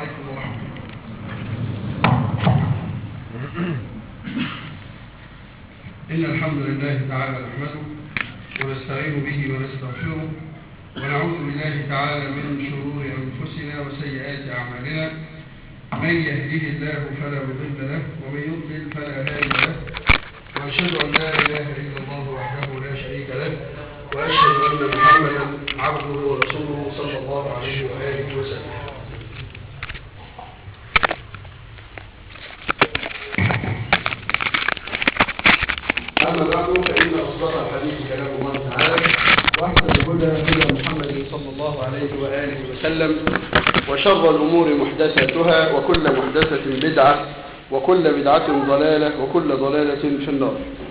عليكم ورحمة الله إن الحمد لله تعالى نحمده ونستعين به ونستغفره ونعوذ بالله تعالى من شرور أنفسنا وسيئات أعمالنا من يهده الله فلا مضل له ومن يضلل فلا هادي له وأشهد أن لا إله إلا الله وحده لا شريك له وأشهد أن محمدا عبده ورسوله صلى الله عليه وآله وسلم أما بعد فإن أصدق الحديث كلام الله تعالى وأحسن الهدى هدى محمد صلى الله عليه وآله وسلم وشر الأمور محدثاتها وكل محدثة بدعة وكل بدعة ضلالة وكل ضلالة في النار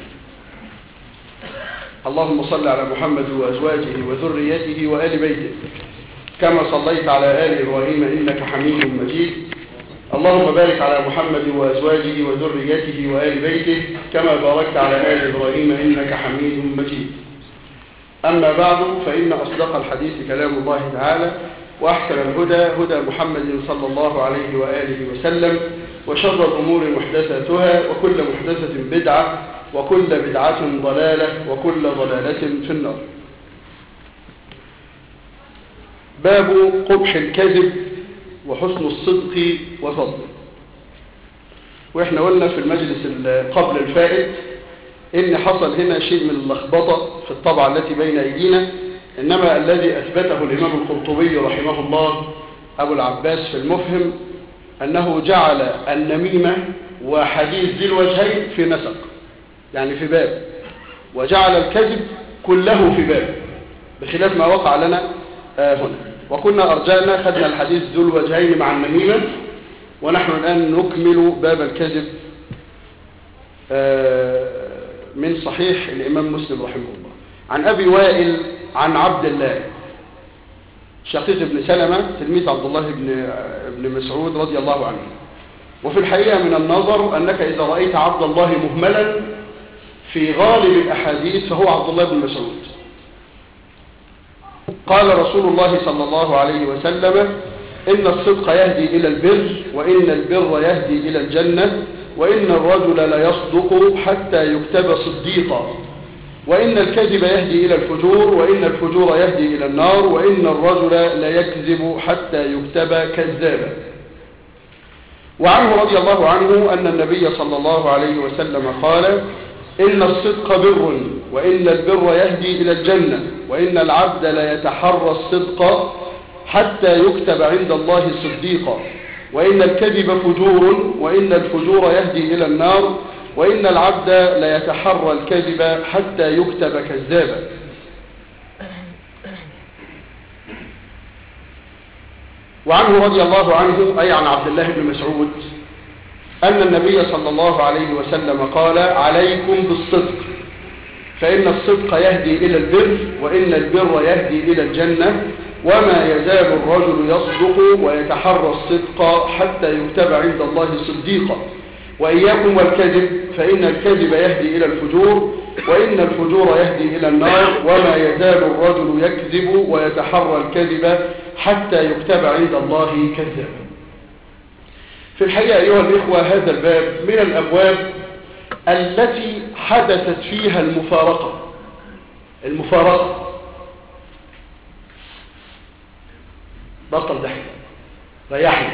اللهم صل على محمد وأزواجه وذريته وآل بيته كما صليت على آل إبراهيم إنك حميد مجيد اللهم بارك على محمد وأزواجه وذريته وآل بيته كما باركت على آل إبراهيم إنك حميد مجيد أما بعد فإن أصدق الحديث كلام الله تعالى وأحسن الهدى هدى محمد صلى الله عليه وآله وسلم وشر الأمور محدثاتها وكل محدثة بدعة وكل بدعة ضلالة وكل ضلالة في النار باب قبح الكذب وحسن الصدق وفضله واحنا قلنا في المجلس قبل الفائت ان حصل هنا شيء من اللخبطة في الطبعة التي بين ايدينا انما الذي اثبته الامام القرطبي رحمه الله ابو العباس في المفهم انه جعل النميمة وحديث ذي الوجهين في نسق يعني في باب وجعل الكذب كله في باب بخلاف ما وقع لنا آه هنا وكنا أرجعنا خدنا الحديث ذو الوجهين مع النميمة ونحن الآن نكمل باب الكذب آه من صحيح الإمام مسلم رحمه الله عن أبي وائل عن عبد الله شقيق بن سلمة تلميذ عبد الله بن, بن مسعود رضي الله عنه وفي الحقيقة من النظر أنك إذا رأيت عبد الله مهملا في غالب الأحاديث فهو عبد الله بن مسعود قال رسول الله صلى الله عليه وسلم إن الصدق يهدي إلى البر وإن البر يهدي إلى الجنة وإن الرجل لا يصدق حتى يكتب صديقا وإن الكذب يهدي إلى الفجور وإن الفجور يهدي إلى النار وإن الرجل لا يكذب حتى يكتب كذابا وعنه رضي الله عنه أن النبي صلى الله عليه وسلم قال إن الصدق بر وإن البر يهدي إلى الجنة وإن العبد لا يتحرى الصدق حتى يكتب عند الله صديقا وإن الكذب فجور وإن الفجور يهدي إلى النار وإن العبد لا يتحرى الكذب حتى يكتب كذابا وعنه رضي الله عنه أي عن عبد الله بن مسعود أن النبي صلى الله عليه وسلم قال عليكم بالصدق فإن الصدق يهدي إلى البر وإن البر يهدي إلى الجنة وما يزال الرجل يصدق ويتحرى الصدق حتى يكتب عند الله صديقا وإياكم والكذب فإن الكذب يهدي إلى الفجور وإن الفجور يهدي إلى النار وما يزال الرجل يكذب ويتحرى الكذب حتى يكتب عند الله كذابا في الحقيقة أيها الإخوة هذا الباب من الأبواب التي حدثت فيها المفارقة المفارقة بطل ضحك ريحني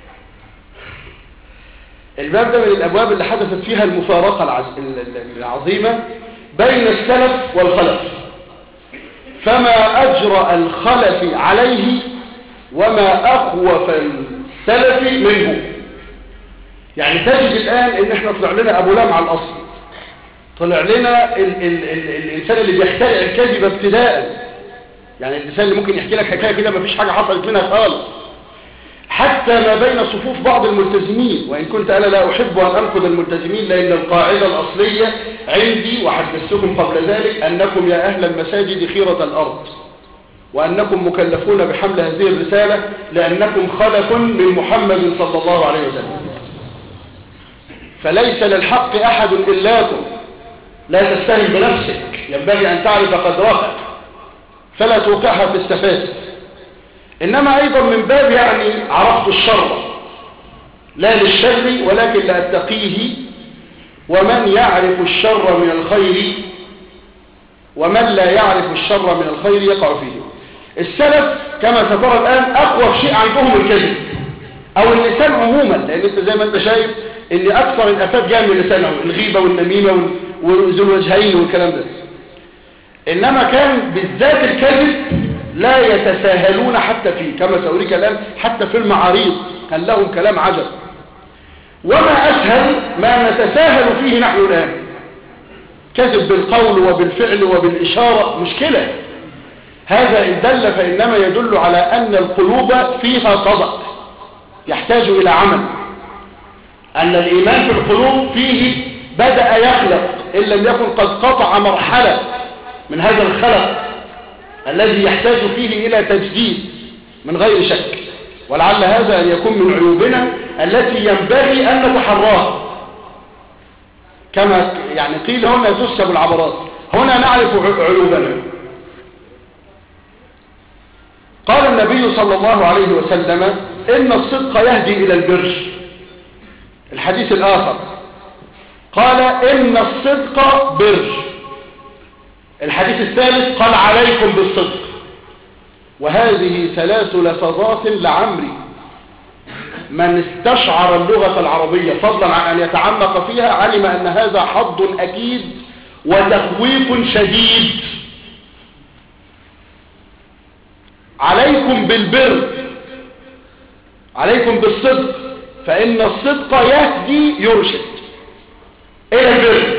الباب ده من الأبواب اللي حدثت فيها المفارقة العظيمة بين السلف والخلف فما أجرى الخلف عليه وما أخوف السلف منه يعني تجد الآن ان احنا طلع لنا ابو لمع الاصل طلع لنا ال ال ال الانسان اللي بيخترع الكذب ابتداء يعني الانسان اللي ممكن يحكي لك حكايه كده مفيش حاجه حصلت منها خالص حتى ما بين صفوف بعض الملتزمين وان كنت انا لا احب ان انقذ الملتزمين لان القاعده الاصليه عندي وحدثتكم قبل ذلك انكم يا اهل المساجد خيره الارض وانكم مكلفون بحمل هذه الرساله لانكم خلف من محمد صلى الله عليه وسلم فليس للحق أحد إلاكم لا تستهل بنفسك ينبغي أن تعرف قدرها فلا توقعها في السفاسف إنما أيضا من باب يعني عرفت الشر لا للشر ولكن لأتقيه ومن يعرف الشر من الخير ومن لا يعرف الشر من الخير يقع فيه السلف كما سترى الآن أقوى شيء عندهم الكذب أو اللسان عموما لأن أنت زي ما أنت شايف أن أكثر الأفات جاء من اللسان الغيبة والنميمة وذو الوجهين والكلام ده إنما كان بالذات الكذب لا يتساهلون حتى فيه كما سأريك الآن حتى في المعاريض كان لهم كلام عجب وما أسهل ما نتساهل فيه نحن الآن كذب بالقول وبالفعل وبالإشارة مشكلة هذا إن دل فإنما يدل على أن القلوب فيها قضاء يحتاج إلى عمل أن الإيمان في القلوب فيه بدأ يخلق إن لم يكن قد قطع مرحلة من هذا الخلق الذي يحتاج فيه إلى تجديد من غير شك ولعل هذا أن يكون من عيوبنا التي ينبغي أن نتحراها كما يعني قيل هنا تسكب العبرات هنا نعرف عيوبنا قال النبي صلى الله عليه وسلم إن الصدق يهدي إلى البر الحديث الآخر قال إن الصدق بر الحديث الثالث قال عليكم بالصدق وهذه ثلاث لفظات لعمري من استشعر اللغة العربية فضلا عن أن يتعمق فيها علم أن هذا حظ أكيد وتخويف شديد عليكم بالبر عليكم بالصدق فإن الصدق يهدي يرشد إلى البر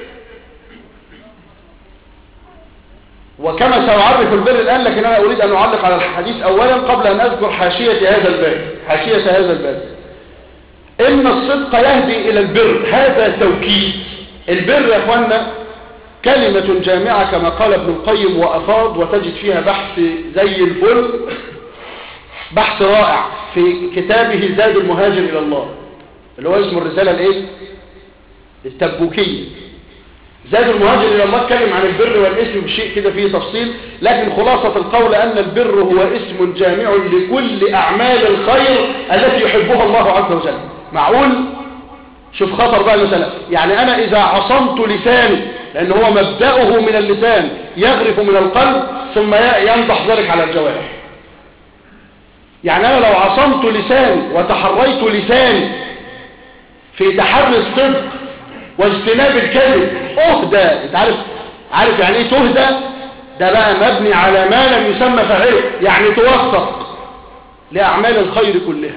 وكما سأعرف البر الآن لكن أنا أريد أن أعلق على الحديث أولا قبل أن أذكر حاشية هذا الباب حاشية هذا الباب إن الصدق يهدي إلى البر هذا توكيد البر يا أخوانا كلمة جامعة كما قال ابن القيم وأفاض وتجد فيها بحث زي الفل بحث رائع في كتابه زاد المهاجر إلى الله اللي هو اسمه الرسالة الايه التبوكية زاد المهاجر إلى الله اتكلم عن البر والاسم بشيء كده فيه تفصيل لكن خلاصة القول أن البر هو اسم جامع لكل أعمال الخير التي يحبها الله عز وجل معقول شوف خطر بقى المسألة يعني أنا إذا عصمت لساني لأن هو مبدأه من اللسان يغرف من القلب ثم ينضح ذلك على الجوارح يعني أنا لو عصمت لساني وتحريت لساني في تحري الصدق واجتناب الكذب اهدى انت عارف عارف يعني ايه تهدى ده بقى مبني على ما لم يسمى فاعله يعني توفق لأعمال الخير كلها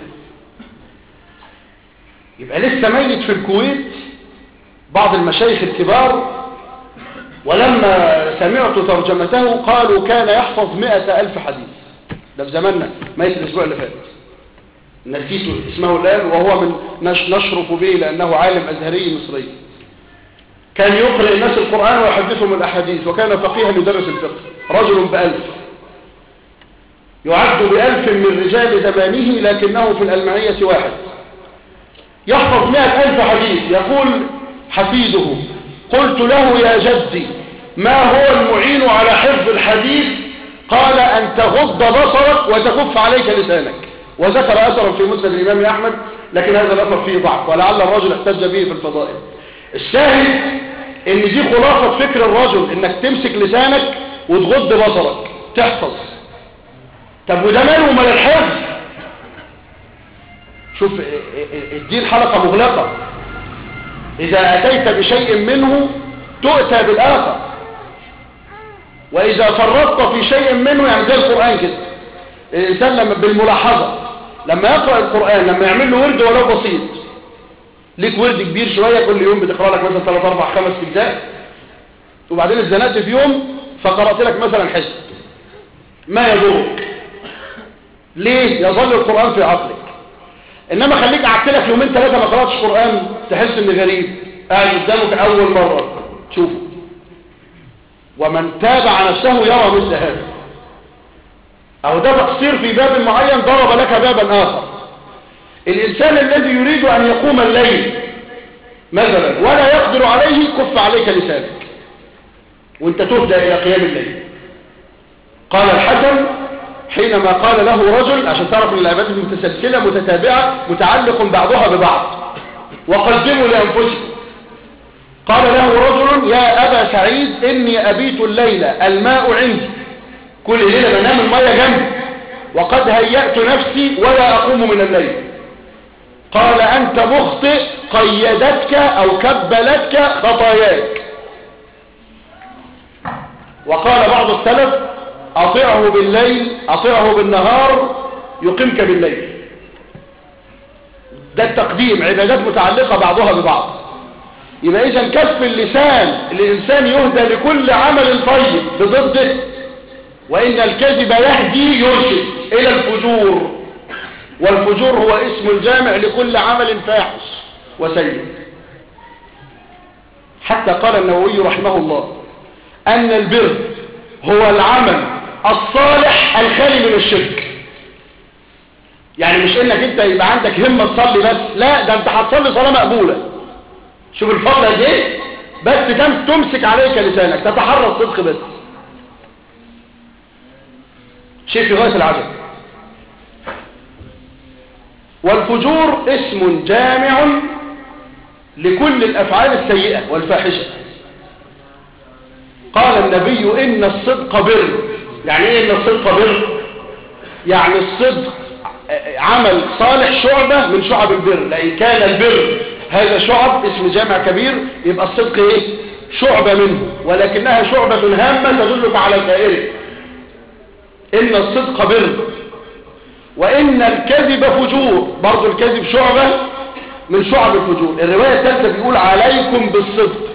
يبقى لسه ميت في الكويت بعض المشايخ الكبار ولما سمعت ترجمته قالوا كان يحفظ مئة ألف حديث ده في زماننا ميت الأسبوع اللي فات نسيت اسمه الآن وهو من نشرف به لأنه عالم أزهري مصري كان يقرأ الناس القرآن ويحدثهم الأحاديث وكان فقيها يدرس الفقه رجل بألف يعد بألف من رجال زمانه لكنه في الألمانية واحد يحفظ مئة ألف حديث يقول حفيده قلت له يا جدي ما هو المعين على حفظ الحديث قال أن تغض بصرك وتكف عليك لسانك وذكر أثرا في مسند الإمام أحمد لكن هذا الأثر فيه ضعف ولعل الرجل احتج به في الفضائل الشاهد ان دي خلاصة فكر الرجل انك تمسك لسانك وتغض بصرك تحفظ طب وده ماله من الحفظ شوف الدين حلقة مغلقة اذا اتيت بشيء منه تؤتى بالاخر واذا فرطت في شيء منه يعني زي القرآن كده الانسان لما بالملاحظة لما يقرأ القرآن لما يعمل له ورد ولو بسيط ليك ورد كبير شوية كل يوم بتقرأ لك مثلا 3 4 5 اجزاء وبعدين اتزنقت في يوم فقرأت لك مثلا حزب ما يضرك ليه يظل القرآن في عقلك انما خليك قعدت لك يومين ثلاثة ما قرأتش قرآن تحس ان غريب قاعد قدامك اول مرة تشوفه ومن تابع نفسه يرى مثل هذا او ده تقصير في باب معين ضرب لك بابا اخر الإنسان الذي يريد أن يقوم الليل مثلا ولا يقدر عليه كف عليك لسانك وانت تهدى إلى قيام الليل قال الحسن حينما قال له رجل عشان تعرف ان العبادة متسلسلة متتابعة متعلق بعضها ببعض وقدموا لأنفسكم قال له رجل يا أبا سعيد إني أبيت الليلة الماء عندي كل ليلة بنام المية جنبي وقد هيأت نفسي ولا أقوم من الليل قال أنت مخطئ قيدتك أو كبلتك خطاياك وقال بعض السلف أطيعه بالليل أطيعه بالنهار يقيمك بالليل ده التقديم عبادات متعلقة بعضها ببعض يبقى إذا كف اللسان الإنسان يهدى لكل عمل طيب بضده وإن الكذب يهدي يرشد إلى الفجور والفجور هو اسم الجامع لكل عمل فاحش وسيء حتى قال النووي رحمه الله أن البر هو العمل الصالح الخالي من الشرك يعني مش انك انت يبقى عندك همة تصلي بس لا ده انت هتصلي صلاة مقبولة شوف الفضل دي بس تمسك عليك لسانك تتحرى الصدق بس شيء في غاية العجب والفجور اسم جامع لكل الأفعال السيئة والفاحشة قال النبي إن الصدق بر يعني إيه إن الصدق بر يعني الصدق عمل صالح شعبة من شعب البر لأن كان البر هذا شعب اسم جامع كبير يبقى الصدق إيه شعبة منه ولكنها شعبة هامة تدلك على سائره إن الصدق بر وإن الكذب فجور برضو الكذب شعبة من شعب الفجور الرواية الثالثة بيقول عليكم بالصدق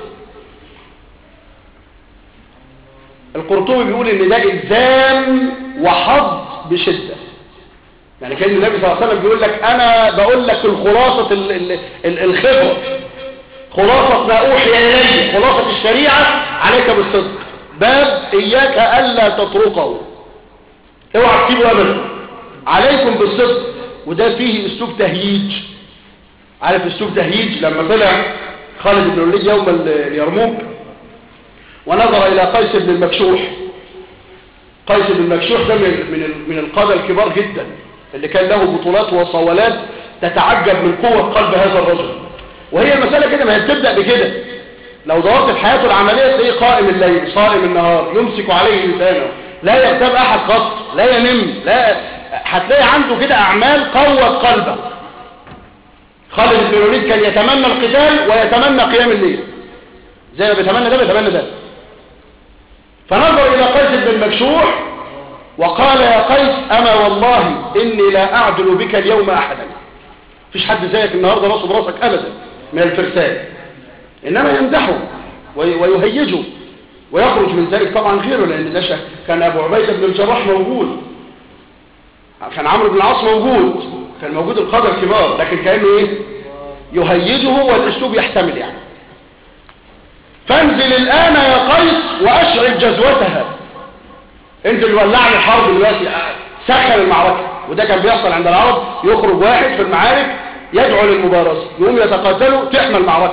القرطبي بيقول ان ده الزام وحظ بشدة يعني كان النبي صلى الله عليه وسلم بيقول لك انا بقول لك الخلاصة الخبر خلاصة ما اوحي الي خلاصة الشريعة عليك بالصدق باب اياك الا تطرقه اوعى تسيبه ابدا عليكم بالصدق وده فيه اسلوب تهييج عارف اسلوب تهييج لما طلع خالد بن الوليد يوم اليرموك ونظر الى قيس بن المكشوح قيس بن المكشوح ده من من من القاده الكبار جدا اللي كان له بطولات وصولات تتعجب من قوه قلب هذا الرجل وهي المساله كده ما هي بتبدا بكده لو دورت في حياته العمليه تلاقيه قائم الليل صائم النهار يمسك عليه لسانه لا يغتاب احد قط لا ينم لا هتلاقي عنده كده اعمال قوت قلبه خالد بن الوليد كان يتمنى القتال ويتمنى قيام الليل زي ما بيتمنى ده بيتمنى ده فنظر الى قيس بن مكشوح وقال يا قيس اما والله اني لا اعدل بك اليوم احدا فيش حد زيك النهارده راسه براسك ابدا من الفرسان انما يمدحه ويهيجه ويخرج من ذلك طبعا غيره لان ده كان ابو عبيده بن الجراح موجود كان عمرو بن العاص موجود كان موجود القادة الكبار لكن كانه ايه يهيجه والاسلوب يحتمل يعني فانزل الان يا قيس واشعل جزوتها انزل ولعني الحرب دلوقتي سخن المعركه وده كان بيحصل عند العرب يخرج واحد في المعارك يدعو للمبارزه يقوم يتقاتلوا تحمل معركه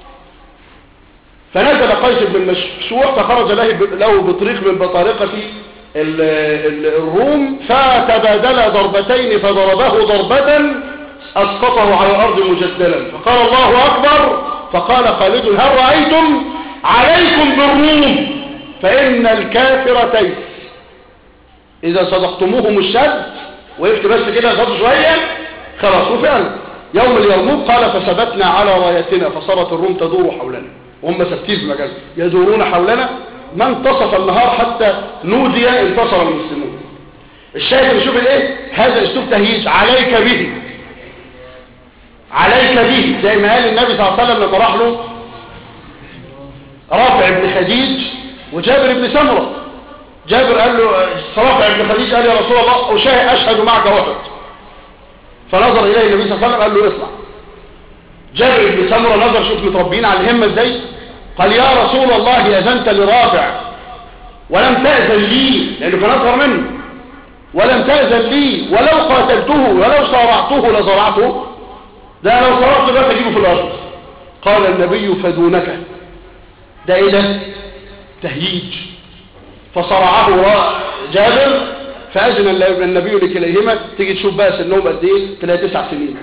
فنزل قيس بن مشوع فخرج له له بطريق من بطارقة الروم فتبادل ضربتين فضربه ضربة أسقطه على الأرض مجدلا فقال الله أكبر فقال خالد هل رأيتم عليكم بالروم فإن الكافر تيس إذا صدقتموهم الشد وقفت بس كده صدق شوية خلاص وفعلا يوم اليرموك قال فثبتنا على رايتنا فصارت الروم تدور حولنا وهم ثابتين في مكان يدورون حولنا ما انتصف النهار حتى نودي انتصر المسلمون الشاهد اللي شوف الايه هذا اسلوب تهييج عليك به عليك به زي ما قال النبي صلى الله عليه وسلم لما راح له رافع بن خديج وجابر بن سمره جابر قال له رافع بن خديج قال يا رسول الله أشاهد أشهد معك وحد فنظر إليه النبي صلى الله عليه وسلم قال له اطلع جابر بن سمره نظر شوف متربيين على الهمة ازاي قال يا رسول الله أذنت لرافع ولم تأذن لي لأنه كان أصغر منه ولم تأذن لي ولو قاتلته ولو صارعته لصرعته ده لو صرعته بس أجيبه في الأرض قال النبي فدونك ده إيه ده تهييج فصرعه جابر فأذن النبي لكليهما تيجي تشوف بقى سنهم قد ايه تلاقي تسع سنين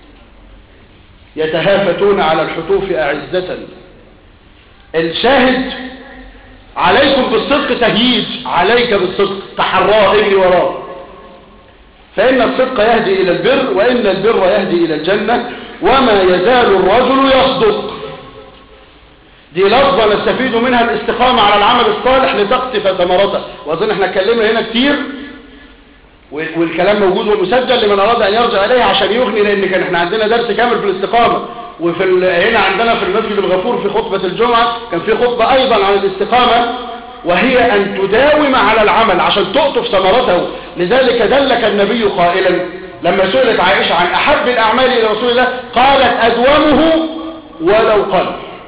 يتهافتون على الحتوف أعزة الشاهد عليكم بالصدق تهييج عليك بالصدق تحراه اجري وراه فإن الصدق يهدي إلى البر وإن البر يهدي إلى الجنة وما يزال الرجل يصدق دي لفظة نستفيد منها الاستقامة على العمل الصالح لتقطف ثمرته وأظن احنا اتكلمنا هنا كتير والكلام موجود ومسجل لمن أراد أن يرجع إليه عشان يغني لأن كان احنا عندنا درس كامل في الاستقامة وفي هنا عندنا في المسجد الغفور في خطبة الجمعة كان في خطبة أيضا عن الاستقامة وهي أن تداوم على العمل عشان تقطف ثمرته لذلك دلك النبي قائلا لما سئلت عائشة عن أحب الأعمال إلى رسول الله قالت أدومه ولو قل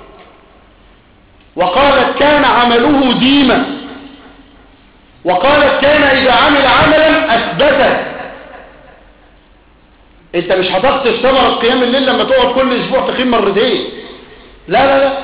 وقالت كان عمله ديما وقالت كان إذا عمل عملا أثبته انت مش هتقطف ثمرة قيام الليل لما تقعد كل اسبوع تقيم مرتين لا لا لا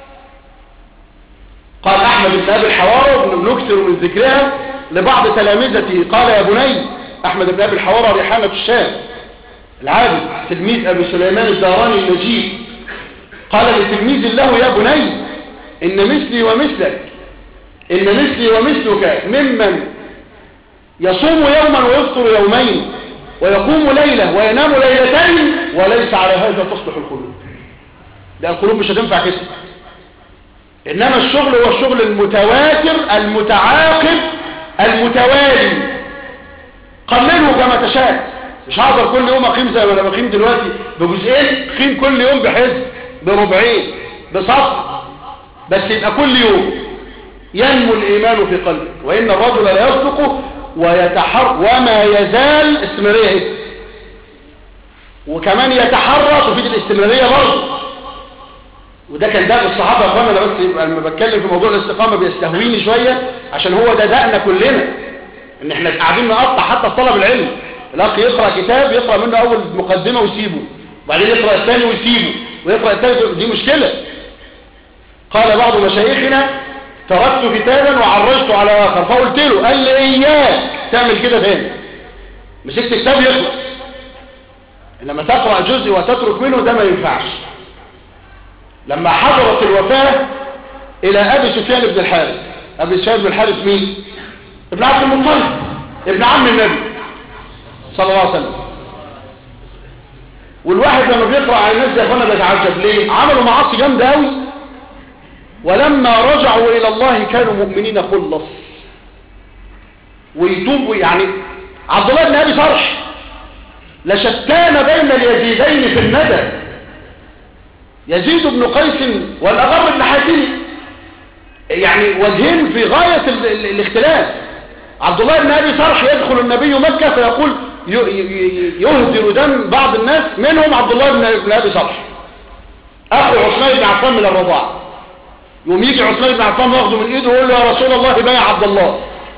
قال احمد بن ابي الحوارى نكثر من ذكرها لبعض تلامذته قال يا بني احمد بن ابي الحوارى ريحانة الشام العابد تلميذ ابي سليمان الداراني النجيب قال لتلميذ له يا بني ان مثلي ومثلك ان مثلي ومثلك ممن يصوم يوما ويفطر يومين ويقوم ليلة وينام ليلتين وليس على هذا تصلح القلوب ده القلوب مش هتنفع كده إنما الشغل هو الشغل المتواتر المتعاقب المتوالي قلله كما تشاء مش هقدر كل يوم اقيم زي ما انا بقيم دلوقتي بجزئين اقيم كل يوم بحزب بربعين بصفحه بس يبقى كل يوم ينمو الايمان في قلبك وان الرجل لا يصدق ويتحر وما يزال استمرارية وكمان يتحرى تفيد الاستمرارية برضه وده كان داء الصحابة يا اخوانا انا بس لما بتكلم في موضوع الاستقامة بيستهويني شوية عشان هو ده داءنا كلنا ان احنا قاعدين نقطع حتى في طلب العلم الاخ يقرأ كتاب يقرأ منه اول مقدمة ويسيبه وبعدين يقرأ الثاني ويسيبه ويقرأ الثالث دي مشكلة قال بعض مشايخنا تركت كتابا وعرجت على آخر فقلت له قال لي إياك تعمل كده تاني مسكت كتاب يخلص إنما تقرأ جزء وتترك منه ده ما ينفعش لما حضرت الوفاة إلى أبي سفيان بن الحارث أبي سفيان بن الحارث مين؟ ابن عبد المطلب ابن عم النبي صلى الله عليه وسلم والواحد لما بيقرأ على الناس يا اخوانا بيتعجب ليه؟ عملوا معاصي جامدة قوي ولما رجعوا إلى الله كانوا مؤمنين خلص ويتوبوا يعني عبد الله بن أبي صرح لشتان بين اليزيدين في الندى يزيد بن قيس والأغر بن حاتم يعني وجهين في غاية ال ال الاختلاف عبد الله بن أبي صرح يدخل النبي مكة فيقول يهدر دم بعض الناس منهم عبد الله بن أبي صرح أخو عثمان بن عفان من الرضاعه يوم يجي عثمان بن عفان واخده من ايده ويقول له يا رسول الله بايع عبد الله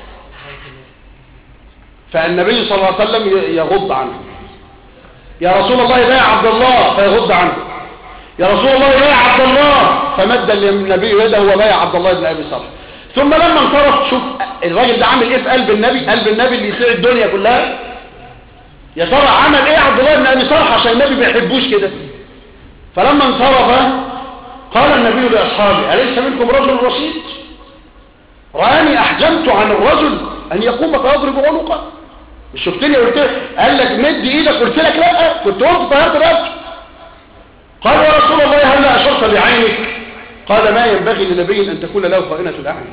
فالنبي صلى الله عليه وسلم يغض عنه يا رسول الله بايع عبد الله فيغض عنه يا رسول الله بايع عبد الله فمد النبي يده وبايع عبد الله بن ابي صالح ثم لما انصرف شوف الراجل ده عامل ايه في قلب النبي قلب النبي اللي يسيع الدنيا كلها يا ترى عمل ايه عبد الله بن ابي صالح عشان النبي ما يحبوش كده فلما انصرف قال النبي لأصحابه أليس منكم رجل رشيد رآني أحجمت عن الرجل أن يقوم فيضرب عنقه مش شفتني قلت قال لك مد ايدك قلت لك لا كنت قلت طيرت رأسك قال يا رسول الله هل أشرت بعينك قال ما ينبغي لنبي أن تكون له خائنة الأعين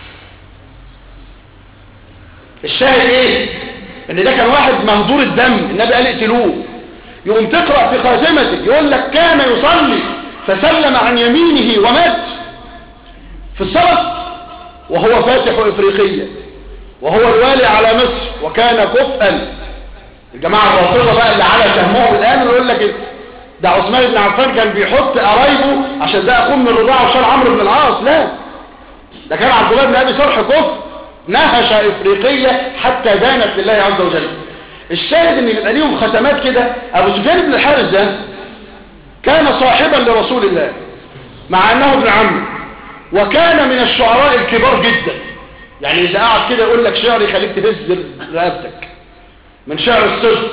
الشاهد ايه ان ده كان واحد مهدور الدم النبي قال اقتلوه يقوم تقرأ في خاتمتك يقول لك كان يصلي فسلم عن يمينه ومات في الصلاة وهو فاتح إفريقية وهو الوالي على مصر وكان كفءا الجماعة الرافضة بقى اللي على سهمهم الآن يقول لك ده عثمان بن عفان كان بيحط قرايبه عشان ده أخوه من الرضاعة وشال عمرو بن العاص لا ده كان عبد الله بن أبي صرح كفء نهش إفريقية حتى دانت لله عز وجل الشاهد ان يبقى ليهم ختمات كده ابو سفيان بن الحارث ده كان صاحبا لرسول الله مع انه ابن عمه وكان من الشعراء الكبار جدا يعني إذا قعد كده يقول لك شعر يخليك تهز رقبتك من شعر الصدق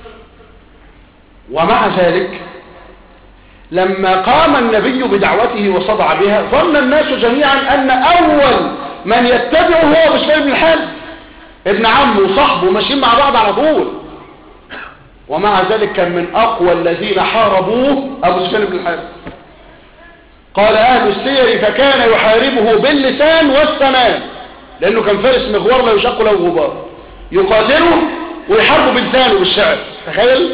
ومع ذلك لما قام النبي بدعوته وصدع بها ظن الناس جميعا أن أول من يتبعه هو بشير بن الحارث ابن عمه وصاحبه ماشيين مع بعض على طول ومع ذلك كان من أقوى الذين حاربوه أبو سفيان بن الحارث قال أهل السير فكان يحاربه باللسان والسنان لأنه كان فارس مغوار لا يشق له غبار يقاتله ويحاربه بلسانه بالشعر تخيل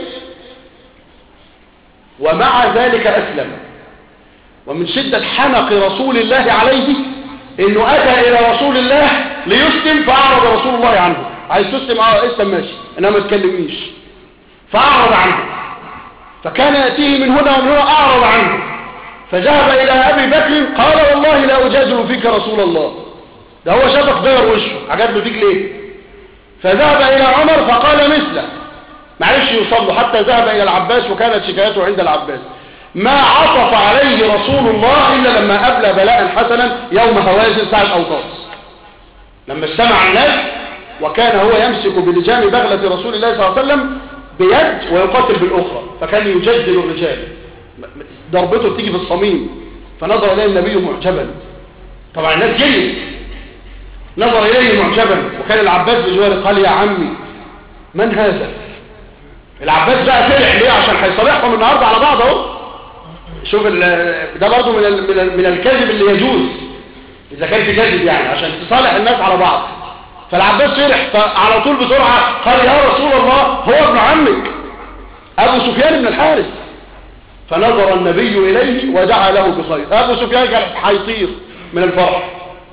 ومع ذلك أسلم ومن شدة حنق رسول الله عليه انه اتى الى رسول الله ليسلم فاعرض رسول الله عنه عايز تسلم اه اسلم ماشي انا ما تكلمنيش فاعرض عنه فكان يأتيه من هنا ومن هنا اعرض عنه فذهب الى ابي بكر قال والله لا اجادل فيك رسول الله ده هو شافك دار وشه عجبه فيك ليه فذهب الى عمر فقال مثله معلش يوصل له حتى ذهب الى العباس وكانت شكايته عند العباس ما عطف عليه رسول الله إلا لما أبلى بلاء حسنا يوم هوازن ساعة أوطاس لما استمع الناس وكان هو يمسك بلجام بغلة رسول الله صلى الله عليه وسلم بيد ويقاتل بالأخرى فكان يجدل الرجال ضربته بتيجي في الصميم فنظر إليه النبي معجبا طبعا الناس جريت نظر إليه معجبا وكان العباس بجواره قال يا عمي من هذا العباس بقى فرح ليه عشان هيصالحهم النهارده على بعض اهو شوف ده برضه من ال من, ال من الكذب اللي يجوز اذا كان في كذب يعني عشان تصالح الناس على بعض فالعباس فرح فعلى طول بسرعه قال يا رسول الله هو ابن عمك ابو سفيان بن الحارث فنظر النبي اليه ودعا له بخير ابو سفيان كان هيطير من الفرح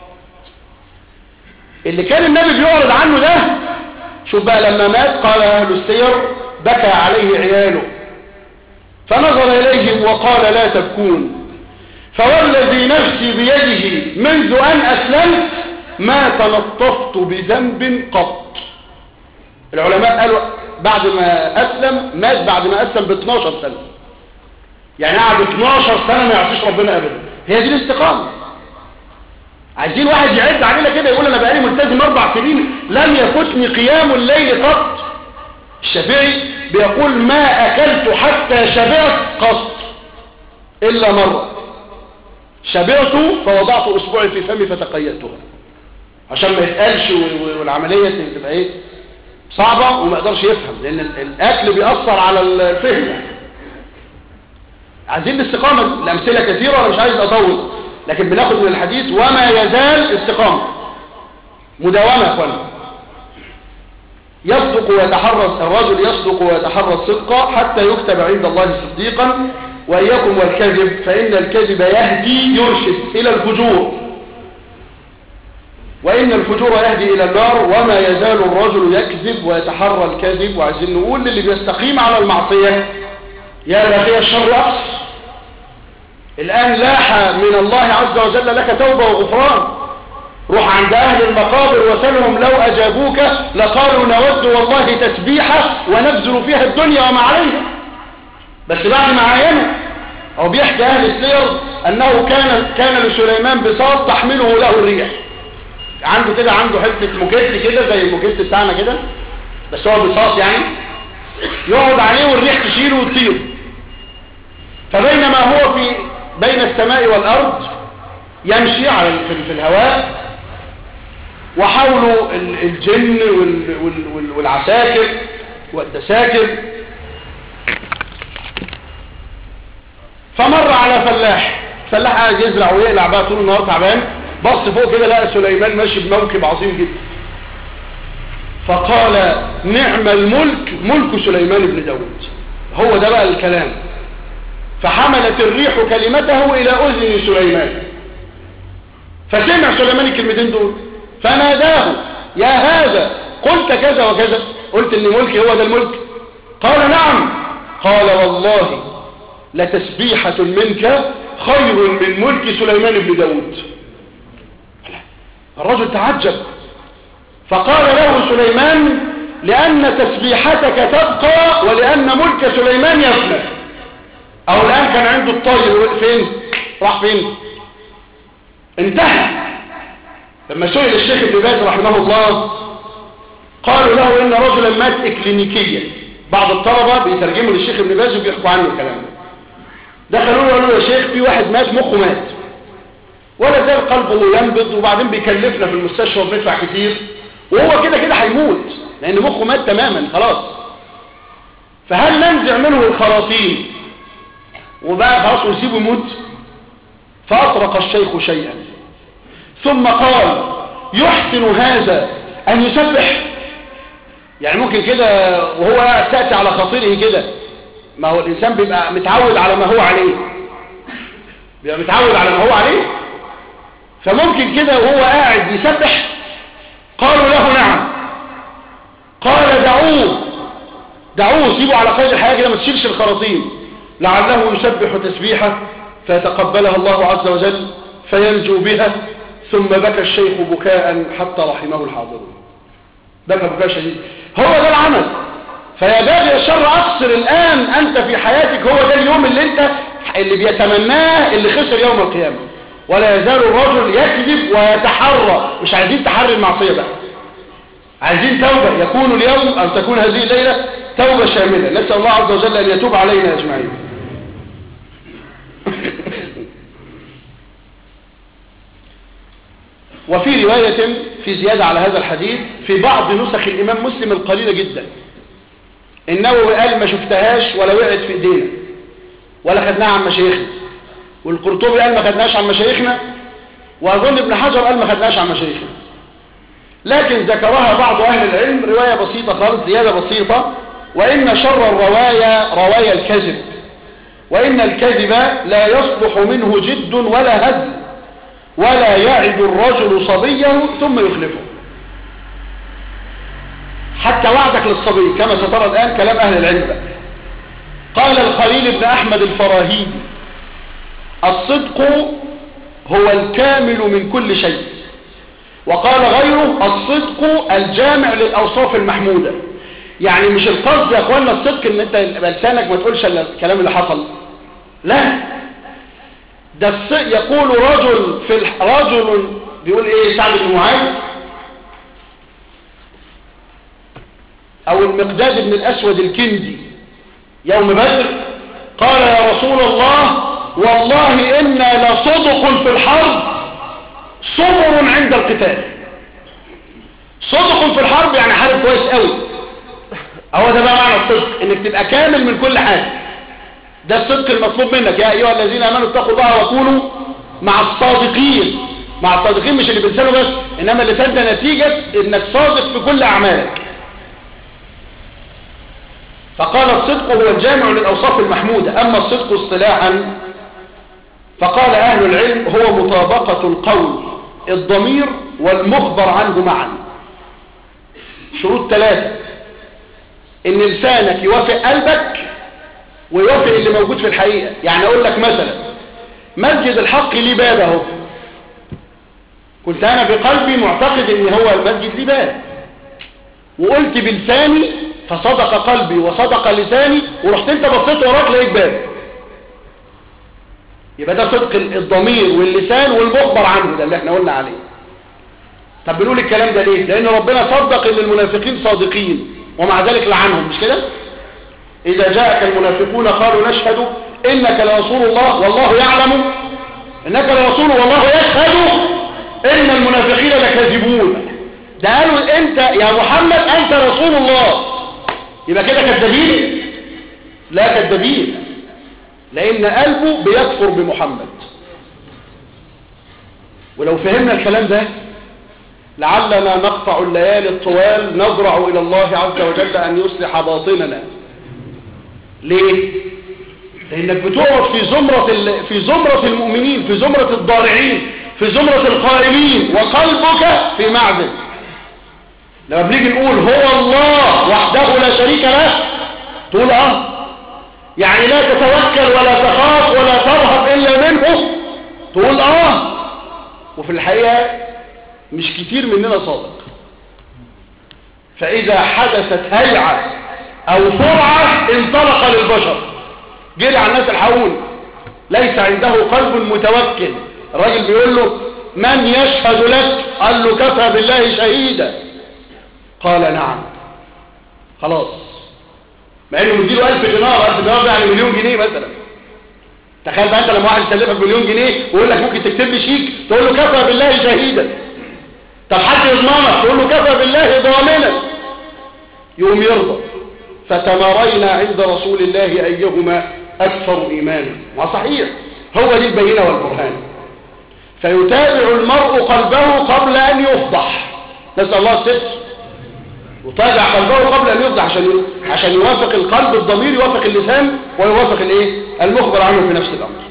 اللي كان النبي بيعرض عنه ده شوف بقى لما مات قال اهل السير بكى عليه عياله فنظر إليهم وقال لا تبكون فوالذي نفسي بيده منذ أن أسلمت ما تلطفت بذنب قط العلماء قالوا بعد ما أسلم مات بعد ما أسلم ب 12 سنة يعني قعد 12 سنة ما يعصيش ربنا أبدا هي دي الاستقامة عايزين واحد يعد علينا كده يقول أنا بقالي ملتزم أربع سنين لم يفوتني قيام الليل قط الشافعي بيقول ما أكلت حتى شبعت قط إلا مرة شبعت فوضعت أسبوعي في فمي فتقيدتها عشان ما يتقالش والعملية تبقى ايه صعبة وما يقدرش يفهم لأن الأكل بيأثر على الفهم يعني. عايزين الاستقامة الأمثلة كثيرة أنا مش عايز أطول لكن بناخد من الحديث وما يزال استقامة مداومة يا اخوانا يصدق ويتحرى الرجل يصدق ويتحرى الصدق حتى يكتب عند الله صديقا وإياكم والكذب فإن الكذب يهدي يرشد إلى الفجور وإن الفجور يهدي إلى النار وما يزال الرجل يكذب ويتحرى الكذب وعايزين نقول للي بيستقيم على المعصية يا باقي الشر أقصر الآن لاح من الله عز وجل لك توبة وغفران روح عند أهل المقابر وسلهم لو أجابوك لقالوا نود والله تسبيحة ونبذل فيها الدنيا وما عليها بس بعد ما عاينوا أو بيحكي أهل السير أنه كان كان لسليمان بساط تحمله له الريح عنده كده عنده حتة مجد كده زي المجد بتاعنا كده بس هو بساط يعني يقعد عليه والريح تشيله وتطير فبينما هو في بين السماء والأرض يمشي على في الهواء وحوله الجن والعساكر والدساكر فمر على فلاح فلاح قاعد يزرع ويقلع بقى طول النهار تعبان بص فوق كده لقى سليمان ماشي بموكب عظيم جدا فقال نعم الملك ملك سليمان بن داود هو ده بقى الكلام فحملت الريح كلمته إلى أذن سليمان فسمع سليمان الكلمتين دول فناداه يا هذا قلت كذا وكذا قلت ان ملكي هو ده الملك قال نعم قال والله لتسبيحة منك خير من ملك سليمان بن داود الرجل تعجب فقال له سليمان لأن تسبيحتك تبقى ولأن ملك سليمان يفنى أو الآن كان عنده الطير فين راح فين انتهى لما سئل الشيخ ابن باز رحمه الله قالوا له ان رجلا مات اكلينيكيا بعض الطلبة بيترجموا للشيخ ابن باز وبيحكوا عنه الكلام ده دخلوا له قالوا يا شيخ في واحد مات مخه مات ولا زال قلبه ينبض وبعدين بيكلفنا في المستشفى وبندفع كتير وهو كده كده هيموت لان مخه مات تماما خلاص فهل ننزع منه الخراطيم وبقى خلاص ونسيبه يموت فأطرق الشيخ شيئا ثم قال يحسن هذا أن يسبح يعني ممكن كده وهو قاعد تأتي على خاطره كده ما هو الإنسان بيبقى متعود على ما هو عليه بيبقى متعود على ما هو عليه فممكن كده وهو قاعد يسبح قالوا له نعم قال دعوه دعوه سيبوا على قيد الحياة كده ما تشيلش الخراطيم لعله يسبح تسبيحة فيتقبلها الله عز وجل فينجو بها ثم بكى الشيخ بكاء حتى رحمه الحاضرون بكى بكاء شديد هو ده العمل فيا باغي الشر اقصر الان انت في حياتك هو ده اليوم اللي انت اللي بيتمناه اللي خسر يوم القيامة ولا يزال الرجل يكذب ويتحرى مش عايزين تحري المعصية بقى عايزين توبة يكون اليوم او تكون هذه الليلة توبة شاملة نسأل الله عز وجل ان يتوب علينا اجمعين وفي رواية في زيادة على هذا الحديث في بعض نسخ الإمام مسلم القليلة جدا النووي قال ما شفتهاش ولا وقعت في ايدينا ولا خدناها عن مشايخنا والقرطبي قال ما خدناش عن مشايخنا وأظن ابن حجر قال ما خدناش عن مشايخنا لكن ذكرها بعض أهل العلم رواية بسيطة خالص زيادة بسيطة وإن شر الرواية رواية الكذب وإن الكذب لا يصلح منه جد ولا هزل ولا يعد الرجل صبيه ثم يخلفه حتى وعدك للصبي كما سترى الآن كلام أهل العلم قال الخليل بن أحمد الفراهيدي الصدق هو الكامل من كل شيء وقال غيره الصدق الجامع للأوصاف المحمودة يعني مش القصد يا اخوانا الصدق ان انت بلسانك ما تقولش الكلام اللي حصل لا ده يقول رجل في الح... رجل بيقول ايه سعد بن معاذ او المقداد بن الاسود الكندي يوم بدر قال يا رسول الله والله انا لصدق في الحرب صبر عند القتال صدق في الحرب يعني حارب كويس قوي هو ده بقى معنى الصدق انك تبقى كامل من كل حاجه ده الصدق المطلوب منك يا ايها الذين امنوا اتقوا الله وكونوا مع الصادقين مع الصادقين مش اللي بلسانه بس انما اللي ده نتيجة انك صادق في كل اعمالك فقال الصدق هو الجامع للاوصاف المحمودة اما الصدق اصطلاحا فقال اهل العلم هو مطابقة القول الضمير والمخبر عنه معا شروط ثلاثة ان لسانك يوافق قلبك ويوافق اللي موجود في الحقيقة يعني اقول لك مثلا مسجد الحق ليه باب اهو كنت انا بقلبي معتقد ان هو المسجد ليه باب وقلت بلساني فصدق قلبي وصدق لساني ورحت انت بصيت وراك لقيت باب يبقى ده صدق الضمير واللسان والمخبر عنه ده اللي احنا قلنا عليه طب بنقول الكلام ده ليه لان ربنا صدق ان المنافقين صادقين ومع ذلك لعنهم مش كده إذا جاءك المنافقون قالوا نشهد إنك لرسول الله والله يعلم إنك لرسول والله يشهد إن المنافقين لكاذبون ده قالوا أنت يا محمد أنت رسول الله يبقى كده كذابين لا كذابين لأن قلبه بيكفر بمحمد ولو فهمنا الكلام ده لعلنا نقطع الليالي الطوال نضرع إلى الله عز وجل أن يصلح باطننا ليه لانك بتقعد في زمرة ال... في زمرة المؤمنين في زمرة الضارعين في زمرة القائمين وقلبك في معدن لما بنيجي نقول هو الله وحده لا شريك له تقول اه يعني لا تتوكل ولا تخاف ولا ترهب الا منه تقول اه وفي الحقيقة مش كتير مننا صادق فاذا حدثت هيعة او سرعة انطلق للبشر جري على الناس الحقون ليس عنده قلب متوكل الراجل بيقول له من يشهد لك قال له كفى بالله شهيدا قال نعم خلاص مع انه مديله 1000 دينار 1000 دينار يعني مليون جنيه مثلا تخيل بقى انت لما واحد يسلفك مليون جنيه ويقول لك ممكن تكتب لي شيك تقول له كفى بالله شهيدا طب حد يضمنك تقول له كفى بالله ضامنا يقوم يرضى فتمارينا عند رسول الله ايهما اكثر ايمانا وصحيح هو دي البينه والبرهان فيتابع المرء قلبه قبل ان يفضح نسال الله الستر وتابع قلبه قبل ان يفضح عشان عشان يوافق القلب الضمير يوافق اللسان ويوافق الايه المخبر عنه في نفس الامر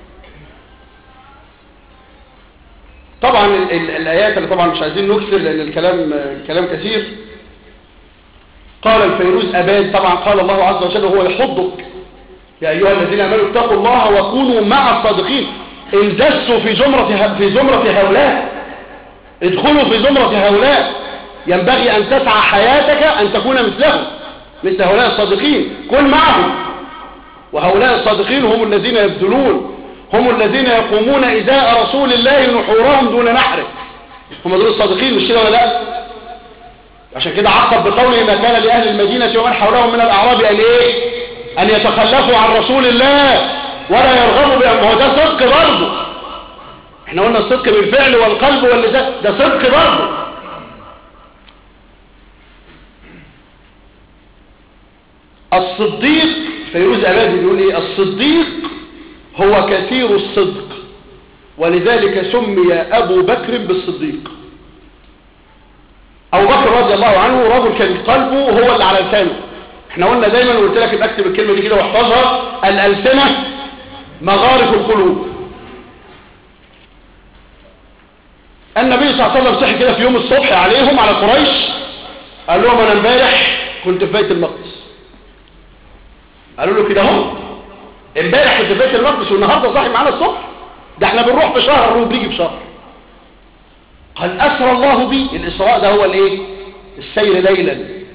طبعا ال ال الايات اللي طبعا مش عايزين نكثر لان الكلام كلام كثير قال الفيروز اباد طبعا قال الله عز وجل هو يحضك يا ايها الذين امنوا اتقوا الله وكونوا مع الصادقين الجسوا في زمرة في زمرة هؤلاء ادخلوا في زمرة هؤلاء ينبغي أن تسعى حياتك أن تكون مثلهم مثل هؤلاء الصادقين كن معهم وهؤلاء الصادقين هم الذين يبذلون هم الذين يقومون إزاء رسول الله نحورهم دون نحره هم دول الصادقين مش كده ولا لا عشان كده عقب بقوله ما كان لأهل المدينة ومن حولهم من الأعراب قال إيه أن يتخلفوا عن رسول الله ولا يرغبوا بأن هو ده صدق برضه احنا قلنا الصدق بالفعل والقلب واللسان ده صدق برضه الصديق فيروز أبادي بيقول ايه الصديق هو كثير الصدق ولذلك سمي أبو بكر بالصديق أبو بكر رضي الله عنه رجل كان قلبه هو اللي على لسانه احنا قلنا دايما وقلت لك اكتب الكلمة دي كده واحفظها الألسنة مغارف القلوب النبي صلى الله عليه وسلم صحي كده في يوم الصبح عليهم على قريش قال لهم انا امبارح كنت في بيت المقدس قالوا له كده اهو امبارح كنت في بيت المقدس والنهارده صاحي معانا الصبح ده احنا بنروح في شهر وبنيجي في شهر قال اسرى الله بي الاسراء ده هو الايه السير ليلا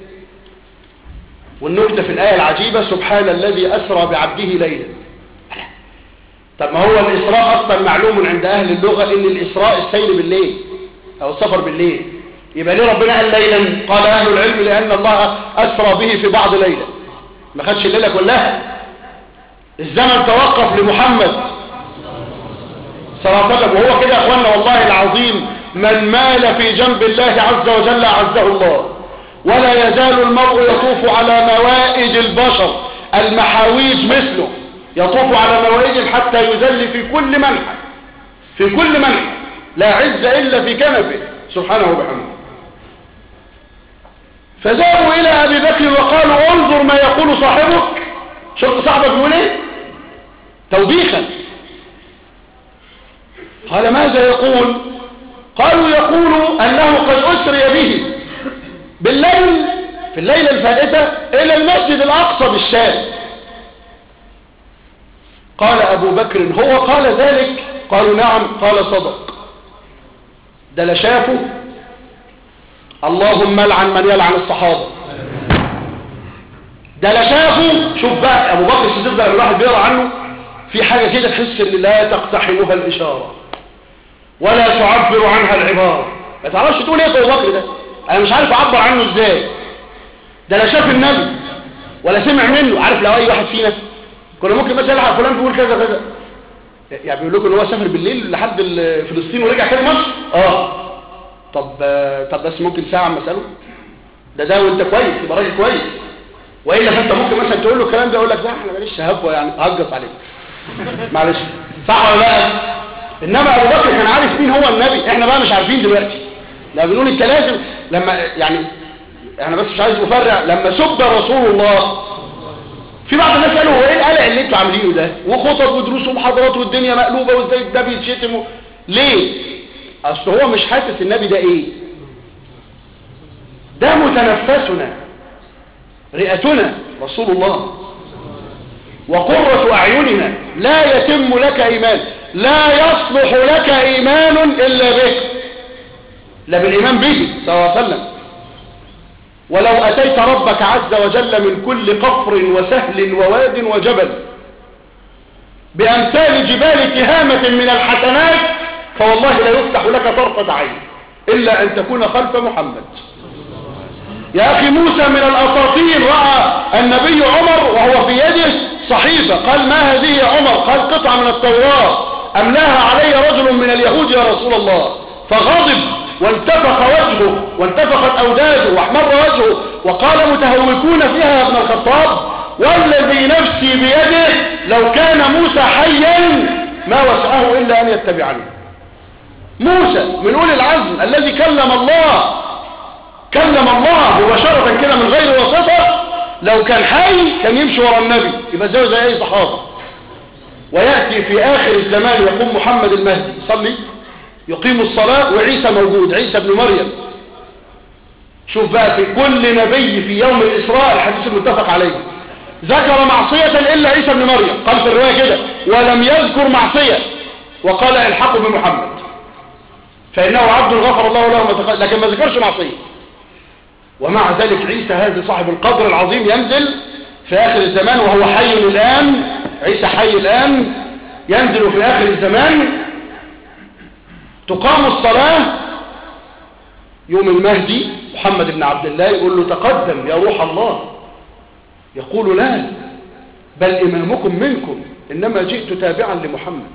والنكته في الايه العجيبه سبحان الذي اسرى بعبده ليلا طب ما هو الاسراء اصلا معلوم عند اهل اللغه ان الاسراء السير بالليل او السفر بالليل يبقى ليه ربنا قال ليلا قال اهل العلم لان الله اسرى به في بعض ليله ما خدش الليله كلها الزمن توقف لمحمد صلى الله عليه وسلم وهو كده يا اخوانا والله العظيم من مال في جنب الله عز وجل عزه الله ولا يزال المرء يطوف على موائد البشر المحاويج مثله يطوف على موائد حتى يذل في كل منحى في كل منحى لا عز إلا في كنفه سبحانه وبحمده فذهبوا إلى أبي بكر وقالوا انظر ما يقول صاحبك شفت صاحبك يقول ايه توبيخا قال ماذا يقول قالوا يقول أنه قد أسري به بالليل في الليلة الفائتة إلى المسجد الأقصى بالشام قال أبو بكر هو قال ذلك قالوا نعم قال صدق ده لا شافه اللهم لعن من يلعن الصحابة ده لا شافه شوف بقى أبو بكر الصديق ده الواحد بيقرأ عنه في حاجة كده تحس ان لا تقتحمها الإشارة ولا تعبر عنها العبارة ما تعرفش تقول ايه أبو بكر ده انا مش عارف اعبر عنه ازاي ده لا شاف النبي ولا سمع منه عارف لو اي واحد فينا كنا ممكن مثلا يلعب فلان بيقول كذا كذا يعني بيقول لكم ان هو سافر بالليل لحد فلسطين ورجع تاني مصر اه طب طب بس ممكن ساعه اما اساله ده ده وانت كويس يبقى راجل كويس والا فانت ممكن مثلا تقول له الكلام ده يقول لك لا احنا ماليش هبوه يعني هجص عليك معلش صح ولا لا انما ابو بكر كان عارف مين هو النبي احنا بقى مش عارفين دلوقتي لا بنقول انت لازم لما يعني احنا بس مش عايز افرع لما سب رسول الله في بعض الناس قالوا هو ايه القلق اللي انتوا عاملينه ده وخطب ودروس ومحاضرات والدنيا مقلوبه وازاي ده بيتشتم و... ليه اصل هو مش حاسس النبي ده ايه ده متنفسنا رئتنا رسول الله وقرة أعيننا لا يتم لك إيمان لا يصلح لك إيمان إلا به لا بالإيمان به صلى الله عليه وسلم ولو أتيت ربك عز وجل من كل قفر وسهل وواد وجبل بأمثال جبال تهامة من الحسنات فوالله لا يفتح لك طرفة عين إلا أن تكون خلف محمد يا أخي موسى من الأساطين رأى النبي عمر وهو في يده صحيفة قال ما هذه يا عمر قال قطعة من التوراة أملاها علي رجل من اليهود يا رسول الله فغضب وانتفخ وجهه وانتفخت أوداده واحمر وجهه وقال متهوكون فيها يا ابن الخطاب والذي نفسي بيده لو كان موسى حيا ما وسعه إلا أن يتبعني موسى من أولي العزم الذي كلم الله كلم الله مباشرة كده من غير واسطة لو كان حي كان يمشي ورا النبي يبقى زيه زي أي صحابة ويأتي في آخر الزمان يقوم محمد المهدي صلي يقيم الصلاة وعيسى موجود عيسى ابن مريم شوف بقى في كل نبي في يوم الإسراء الحديث المتفق عليه ذكر معصية إلا عيسى ابن مريم قال في الرواية كده ولم يذكر معصية وقال الحقوا بمحمد فإنه عبد غفر الله له ما تقل لكن ما ذكرش معصية ومع ذلك عيسى هذا صاحب القدر العظيم ينزل في آخر الزمان وهو حي الآن عيسى حي الآن ينزل في آخر الزمان تقام الصلاة يوم المهدي محمد بن عبد الله يقول له تقدم يا روح الله يقول لا بل إمامكم منكم إنما جئت تابعا لمحمد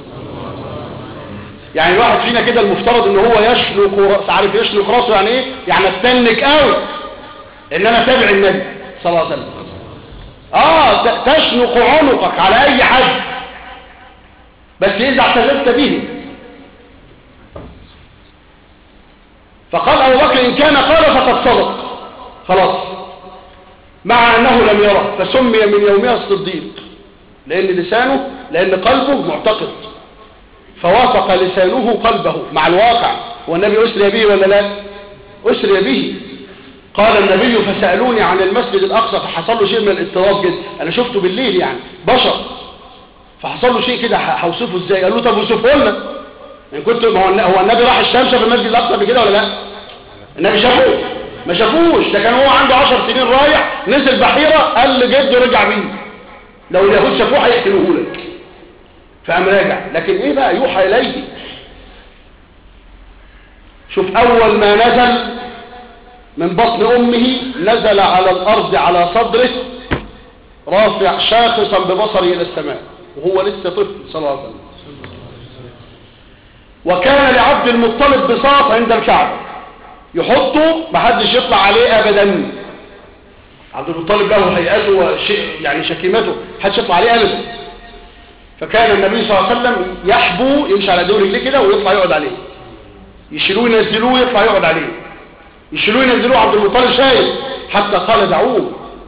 يعني الواحد فينا كده المفترض ان هو يشلق رأس عارف يشلق راسه يعني ايه يعني استنك قوي ان انا تابع النبي صلى الله عليه وسلم اه تشنق عنقك على اي حد بس اذا اعتزلت به فقال ابو بكر ان كان قال فقد صدق خلاص مع انه لم يره فسمي من يومها الصديق لان لسانه لان قلبه معتقد فوافق لسانه قلبه مع الواقع والنبي أسري به ولا لا أسري به قال النبي فسألوني عن المسجد الأقصى فحصل له شيء من الاضطراب جدا أنا شفته بالليل يعني بشر فحصل له شيء كده هوصفه ازاي قال له طب وصفه لنا ان كنت ما هو النبي راح الشام شاف المسجد الأقصى بكده ولا لا النبي شافوه ما شافوش ده كان هو عنده عشر سنين رايح نزل بحيرة قال لجده رجع بيه لو اليهود شافوه هيقتلوه لك فقام راجع لكن ايه بقى يوحى اليه شوف اول ما نزل من بطن امه نزل على الارض على صدره رافع شاخصا ببصره الى السماء وهو لسه طفل صلى الله عليه وسلم وكان لعبد المطلب بساط عند الكعبة يحطه محدش يطلع عليه ابدا عبد المطلب له هيئته وشيء يعني شكيمته محدش يطلع عليه ابدا فكان النبي صلى الله عليه وسلم يحبو يمشي على دول رجليه كده ويطلع يقعد عليه يشيلوه ينزلوه يطلع يقعد عليه يشيلوه ينزلوه عبد المطلب شايف حتى قال دعوه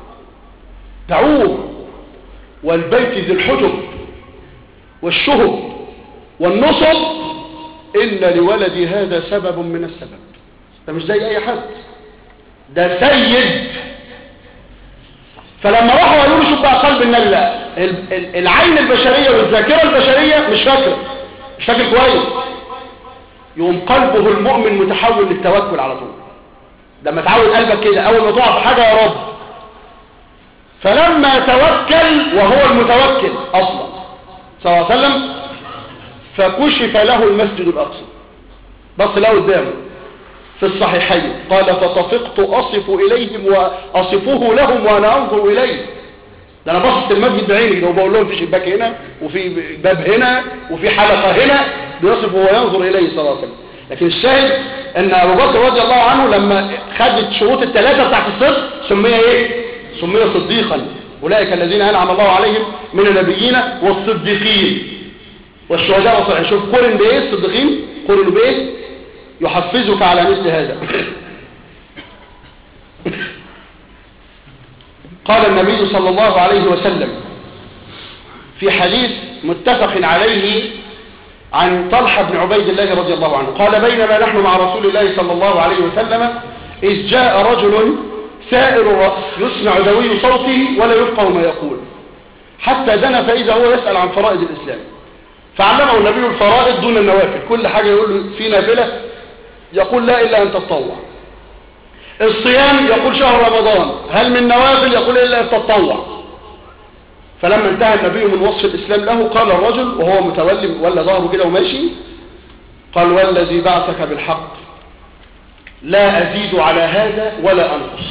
دعوه والبيت ذي الحجب والشهب والنصب إن لولدي هذا سبب من السبب ده مش زي أي حد ده سيد فلما راحوا قالوا له شوف بقى قلب النبي لا العين البشرية والذاكرة البشرية مش فاكرة مش فاكر كويس يقوم قلبه المؤمن متحول للتوكل على طول لما تعود قلبك كده اول ما تقع في حاجة يا رب فلما توكل وهو المتوكل اصلا صلى الله عليه وسلم فكشف له المسجد الاقصى بص له قدامه في الصحيحين قال فطفقت أصف إليهم وأصفه لهم وأنا أنظر إليه ده أنا بصت المسجد بعيني لو بقول لهم في شباك هنا وفي باب هنا وفي حلقة هنا بيصف وهو ينظر إليه صلى الله عليه وسلم لكن الشاهد أن أبو بكر رضي الله عنه لما خد الشروط الثلاثة بتاعت الصدق سمي إيه؟ سمي صديقا أولئك الذين أنعم الله عليهم من النبيين والصديقين والشهداء والصالحين شوف قرن بإيه الصديقين قرنوا بإيه يحفزك على مثل هذا قال النبي صلى الله عليه وسلم في حديث متفق عليه عن طلحة بن عبيد الله رضي الله عنه قال بينما نحن مع رسول الله صلى الله عليه وسلم إذ جاء رجل سائر الرأس يسمع دوي صوته ولا يفقه ما يقول حتى دنا فإذا هو يسأل عن فرائض الإسلام فعلمه النبي الفرائض دون النوافل كل حاجة يقول له في نافلة يقول لا إلا أن تتطوع الصيام يقول شهر رمضان هل من نوافل يقول إلا أن تتطوع فلما انتهى النبي من وصف الإسلام له قال الرجل وهو متولي ولا ظهره كده وماشي قال والذي بعثك بالحق لا أزيد على هذا ولا أنقص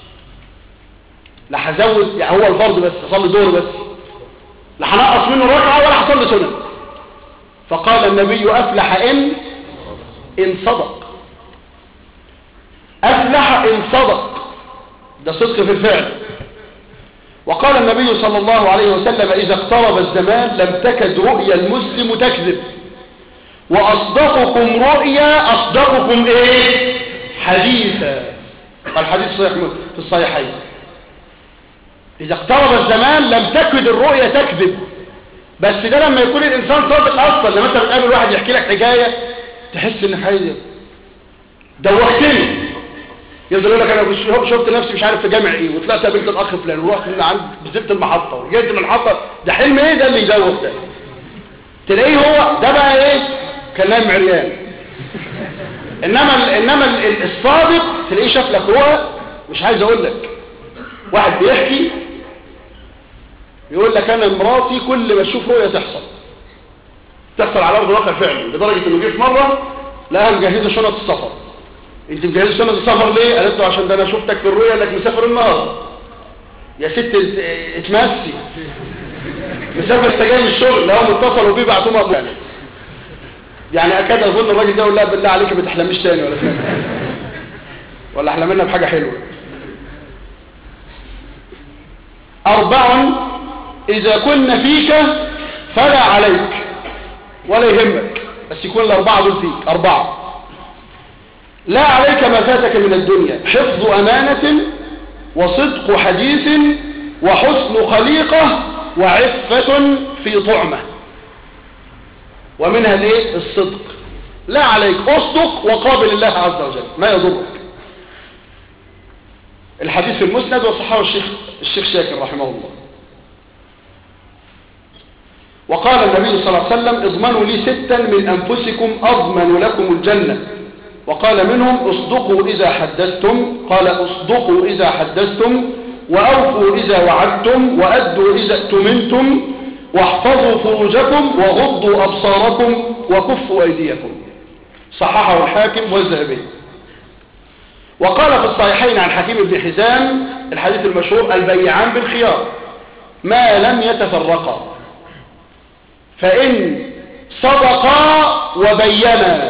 لا هزود يعني هو الفرض بس أصلي دور بس لا هنقص منه ركعة ولا هصلي سنة فقال النبي أفلح إن إن صدق أفلح إن صدق ده صدق في الفعل وقال النبي صلى الله عليه وسلم إذا اقترب الزمان لم تكد رؤيا المسلم تكذب وأصدقكم رؤيا أصدقكم إيه حديثا الحديث صحيح في الصحيحين إذا اقترب الزمان لم تكد الرؤيا تكذب بس ده لما يكون الإنسان صادق أصلا لما أنت بتقابل واحد يحكي لك حكاية تحس إن حاجة دوختني يفضل يقول لك انا شفت نفسي مش عارف في جامع ايه وطلعت قابلت الاخ فلان ورحت من عند نزلت المحطه وجيت من المحطه ده حلم ايه ده اللي يدوخ ده تلاقيه هو ده بقى ايه كان نايم عريان انما ال انما ال الصادق تلاقيه شاف لك رؤى مش عايز اقول لك واحد بيحكي يقول لك انا مراتي كل ما اشوف رؤيه تحصل تحصل على ارض الواقع فعلا لدرجه انه جه في مره لقاها مجهزه شنط السفر انت مجهزه شنط السفر ليه قالت له عشان ده انا شفتك في الرؤيا انك مسافر النهارده يا ست اتمسي مسافر انت جاي من الشغل لو متصلوا بيه بعتوه مقبول يعني اكاد اظن الراجل ده يقول لا بالله عليك ما تحلميش تاني ولا تاني ولا احلمنا بحاجه حلوه اربع اذا كنا فيك فلا عليك ولا يهمك بس يكون الاربعه دول فيك اربعه لا عليك ما فاتك من الدنيا حفظ امانه وصدق حديث وحسن خليقه وعفه في طعمه ومنها الايه الصدق لا عليك اصدق وقابل الله عز وجل ما يضرك الحديث في المسند وصححه الشيخ الشيخ شاكر رحمه الله وقال النبي صلى الله عليه وسلم اضمنوا لي ستا من انفسكم اضمن لكم الجنه وقال منهم اصدقوا اذا حدثتم قال اصدقوا اذا حدثتم واوفوا اذا وعدتم وادوا اذا اؤتمنتم واحفظوا فروجكم وغضوا أبصاركم وكفوا أيديكم صححه الحاكم والذهبي وقال في الصحيحين عن حكيم بن حزام الحديث المشهور البيعان بالخيار ما لم يتفرقا فإن صدقا وبينا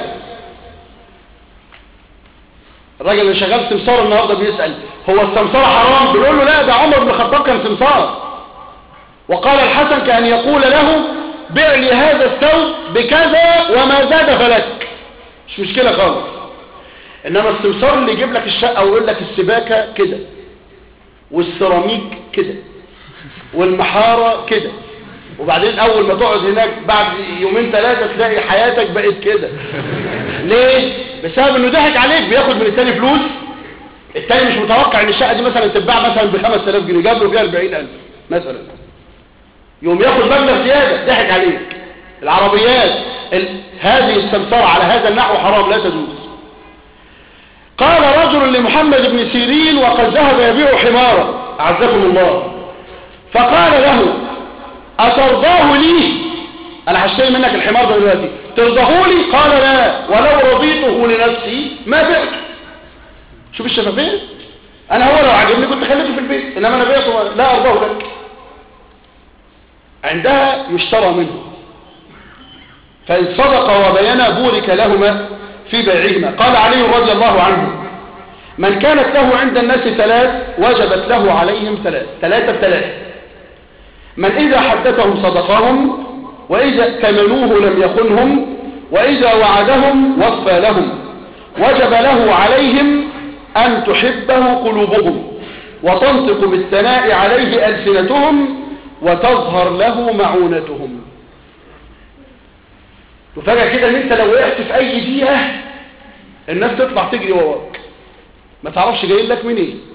الراجل اللي شغال سمسار النهارده بيسأل هو السمسار حرام بيقول له لا ده عمر بن الخطاب كان سمسار وقال الحسن كأن يقول له بع لي هذا الثوب بكذا وما زاد فلك مش مشكلة خالص انما السمسار اللي يجيب لك الشقة ويقول لك السباكة كده والسيراميك كده والمحارة كده وبعدين اول ما تقعد هناك بعد يومين ثلاثة تلاقي حياتك بقت كده ليه بسبب انه ضحك عليك بياخد من التاني فلوس التاني مش متوقع ان الشقة دي مثلا تتباع مثلا ب 5000 جنيه جاب له فيها 40000 مثلا يوم ياخد مبلغ زيادة ضحك عليك العربيات ال... هذه السمسرة على هذا النحو حرام لا تجوز قال رجل لمحمد بن سيرين وقد ذهب يبيع حمارا أعزكم الله فقال له أترضاه لي أنا هشتري منك الحمار ده دلوقتي ترضاه لي قال لا ولو رضيته لنفسي ما بعته شوف الشفافية أنا هو لو عجبني كنت خليته في البيت إنما أنا بعته لا أرضاه لك عندها يشترى منه فإن صدق وبينا بورك لهما في بيعهما قال علي رضي الله عنه من كانت له عند الناس ثلاث وجبت له عليهم ثلاث ثلاثة بثلاث من إذا حدثهم صدقهم وإذا ائتمنوه لم يخنهم وإذا وعدهم وفى لهم وجب له عليهم أن تحبه قلوبهم وتنطق بالثناء عليه ألسنتهم وتظهر له معونتهم وفجأة كده ان انت لو وقعت في اي دقيقة الناس تطلع تجري وراك ما تعرفش جاي لك منين إيه؟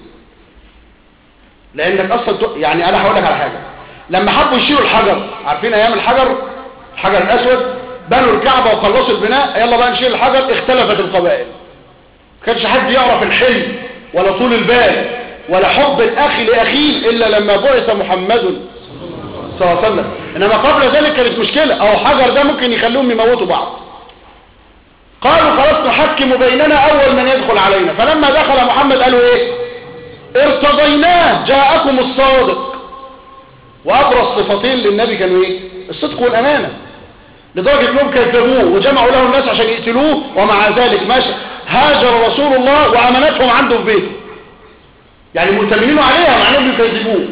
لانك اصلا ت... يعني انا هقول لك على حاجة لما حبوا يشيلوا الحجر عارفين ايام الحجر الحجر الاسود بنوا الكعبة وخلصوا البناء يلا بقى نشيل الحجر اختلفت القبائل ما كانش حد يعرف الحلم ولا طول البال ولا حب الاخ لاخيه الا لما بعث محمد صلى الله عليه وسلم انما قبل ذلك كانت مشكلة او حجر ده ممكن يخليهم يموتوا بعض قالوا خلاص نحكم بيننا أول من يدخل علينا فلما دخل محمد قالوا إيه ارتضيناه جاءكم الصادق وأبرز صفتين للنبي كانوا إيه الصدق والأمانة لدرجة أنهم كذبوه وجمعوا له الناس عشان يقتلوه ومع ذلك ماشي هاجر رسول الله وأمانتهم عنده في بيته يعني مؤتمنين عليها مع أنهم يكذبوه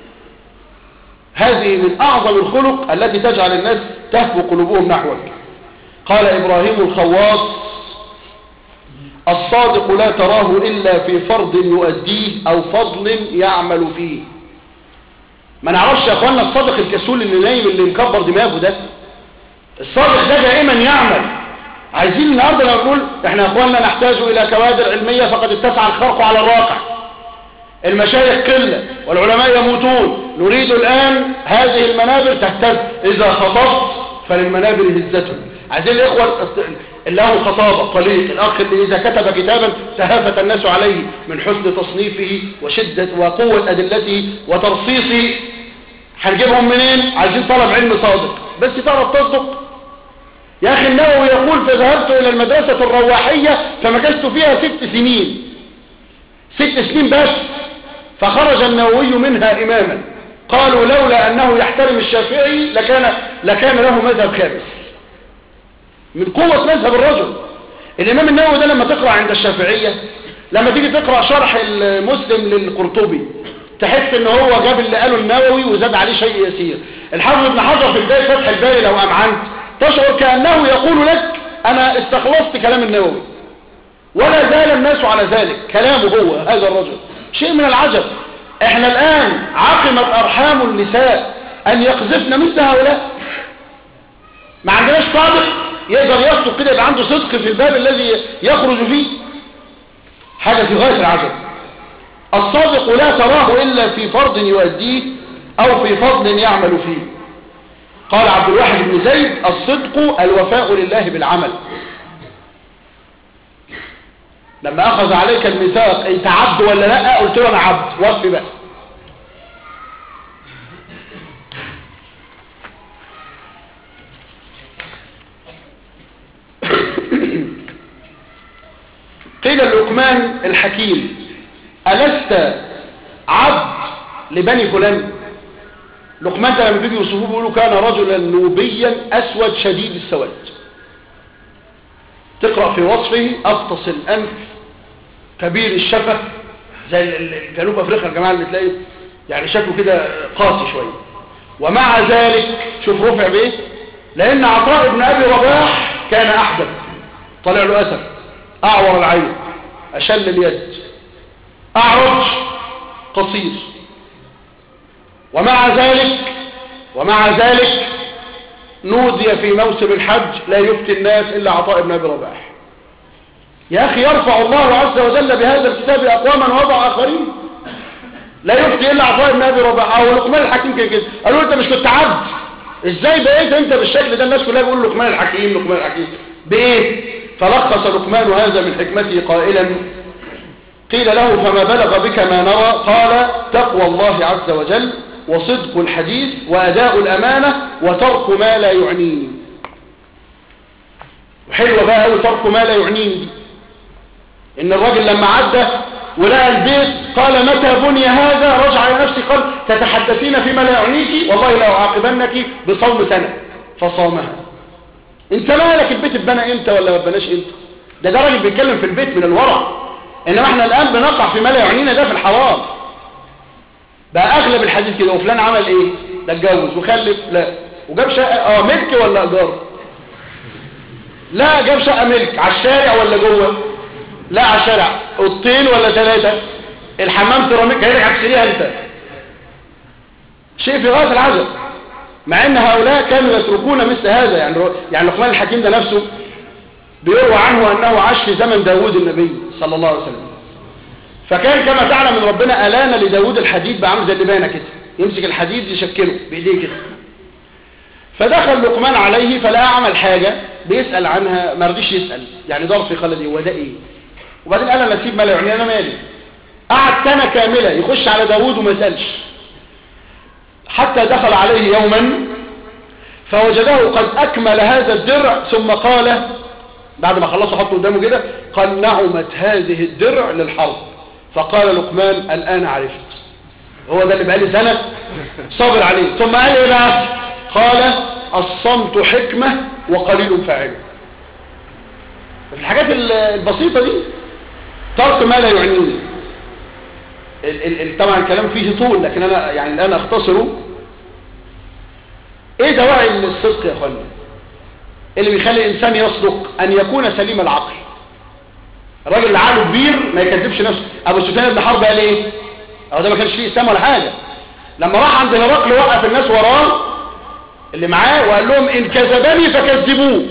هذه من أعظم الخلق التي تجعل الناس تهفو قلوبهم نحوك قال إبراهيم الخواص الصادق لا تراه إلا في فرض يؤديه أو فضل يعمل فيه ما نعرفش يا أخوانا الصادق الكسول اللي نايم اللي مكبر دماغه ده الصادق ده دائما يعمل عايزين النهارده لما نقول احنا يا اخواننا نحتاج الى كوادر علميه فقد اتسع الخرق على الواقع المشايخ قله والعلماء يموتون نريد الان هذه المنابر تهتز اذا خطبت فللمنابر هزته عايزين الاخوه اللي له خطابه طليق الاخ اللي اذا كتب كتابا تهافت الناس عليه من حسن تصنيفه وشده وقوه ادلته وترصيصه هنجيبهم منين عايزين طلب علم صادق بس تعرف تصدق يا أخي النووي يقول فذهبت إلى المدرسة الرواحية فمكثت فيها ست سنين ست سنين بس فخرج النووي منها إماما قالوا لولا أنه يحترم الشافعي لكان, لكان له مذهب خامس من قوة مذهب الرجل الإمام النووي ده لما تقرأ عند الشافعية لما تيجي تقرأ شرح المسلم للقرطبي تحس ان هو جاب اللي قاله النووي وزاد عليه شيء يسير الحافظ ابن حجر في بداية فتح الباري لو أمعنت تشعر كأنه يقول لك أنا استخلصت كلام النووي ولا زال الناس على ذلك كلامه هو هذا الرجل شيء من العجب احنا الآن عقمت أرحام النساء أن يقذفن مثل هؤلاء ما عندناش صادق يقدر يصدق كده يبقى عنده صدق في الباب الذي يخرج فيه حاجة في غاية العجب الصادق لا تراه إلا في فرض يؤديه أو في فضل يعمل فيه قال عبد الواحد بن زيد الصدق الوفاء لله بالعمل لما أخذ عليك الميثاق أنت عبد ولا لا قلت له أنا عبد وفي بقى قيل اللقمان الحكيم ألست عبد لبني فلان لقمان ده لما بيجي يوصفوه بيقولوا كان رجلا نوبيا أسود شديد السواد تقرأ في وصفه أفطس الأنف كبير الشفة زي جنوب أفريقيا الجماعة اللي تلاقيه يعني شكله كده قاسي شوية ومع ذلك شوف رفع بيه لأن عطاء ابن أبي رباح كان أحدث طلع له أثر أعور العين أشل اليد أعرج قصير ومع ذلك ومع ذلك نودي في موسم الحج لا يفتي الناس إلا عطاء ابن أبي رباح يا أخي يرفع الله عز وجل بهذا الكتاب أقواما وضع آخرين لا يفتي إلا عطاء ابن أبي رباح أو لقمان الحكيم كده كده قالوا أنت مش كنت عبد إزاي بقيت أنت بالشكل ده الناس كلها بيقول لقمان الحكيم لقمان الحكيم بإيه فلخص لقمان هذا من حكمته قائلا قيل له فما بلغ بك ما نرى قال تقوى الله عز وجل وصدق الحديث وأداء الأمانة وترك ما لا يعنيني وحلوة بقى قوي ترك ما لا يعنيني دي إن الراجل لما عدى ولقى البيت قال متى بني هذا رجع إلى نفسه قال تتحدثين فيما لا يعنيك والله لا أعاقبنك بصوم سنة فصامها انت مالك البيت اتبنى امتى ولا ما اتبناش امتى ده ده راجل بيتكلم في البيت من الورع انما احنا الان بنقع في ما لا يعنينا ده في الحرام بقى اغلب الحديث كده وفلان عمل ايه ده اتجوز وخلف لا وجاب شقه اه ملك ولا ايجار لا جاب شقه ملك على الشارع ولا جوه لا على الشارع اوضتين ولا ثلاثه الحمام سيراميك هيرجع هتشتريها انت شيء في غايه العجب مع ان هؤلاء كانوا يتركون مثل هذا يعني يعني لقمان الحكيم ده نفسه بيروى عنه انه عاش في زمن داوود النبي صلى الله عليه وسلم فكان كما تعلم ان ربنا الان لداوود الحديد بعمل زي اللبانه كده يمسك الحديد يشكله بايديه كده فدخل لقمان عليه فلا عمل حاجه بيسال عنها ما رضيش يسال يعني ضرب في خلدي هو ده ايه وبعدين قال انا اسيب ما لا يعني انا مالي قعد سنه كامله يخش على داوود وما يسالش حتى دخل عليه يوما فوجده قد أكمل هذا الدرع ثم قال بعد ما خلصوا حطوا قدامه كده قال نعمت هذه الدرع للحرب فقال لقمان الآن عرفت هو ده اللي بقالي سنة صبر عليه ثم قال ايه بقى قال الصمت حكمة وقليل فاعله الحاجات البسيطة دي ترك ما لا يعنيني طبعا الكلام فيه طول لكن انا يعني الان اختصره ايه دواعي الصدق يا اخوانا اللي بيخلي الانسان يصدق ان يكون سليم العقل الراجل اللي عقله كبير ما يكذبش نفسه ابو سفيان بن حرب قال ايه هو ده ما كانش فيه اسلام ولا حاجه لما راح عند هرقل وقف الناس وراه اللي معاه وقال لهم ان كذبني فكذبوه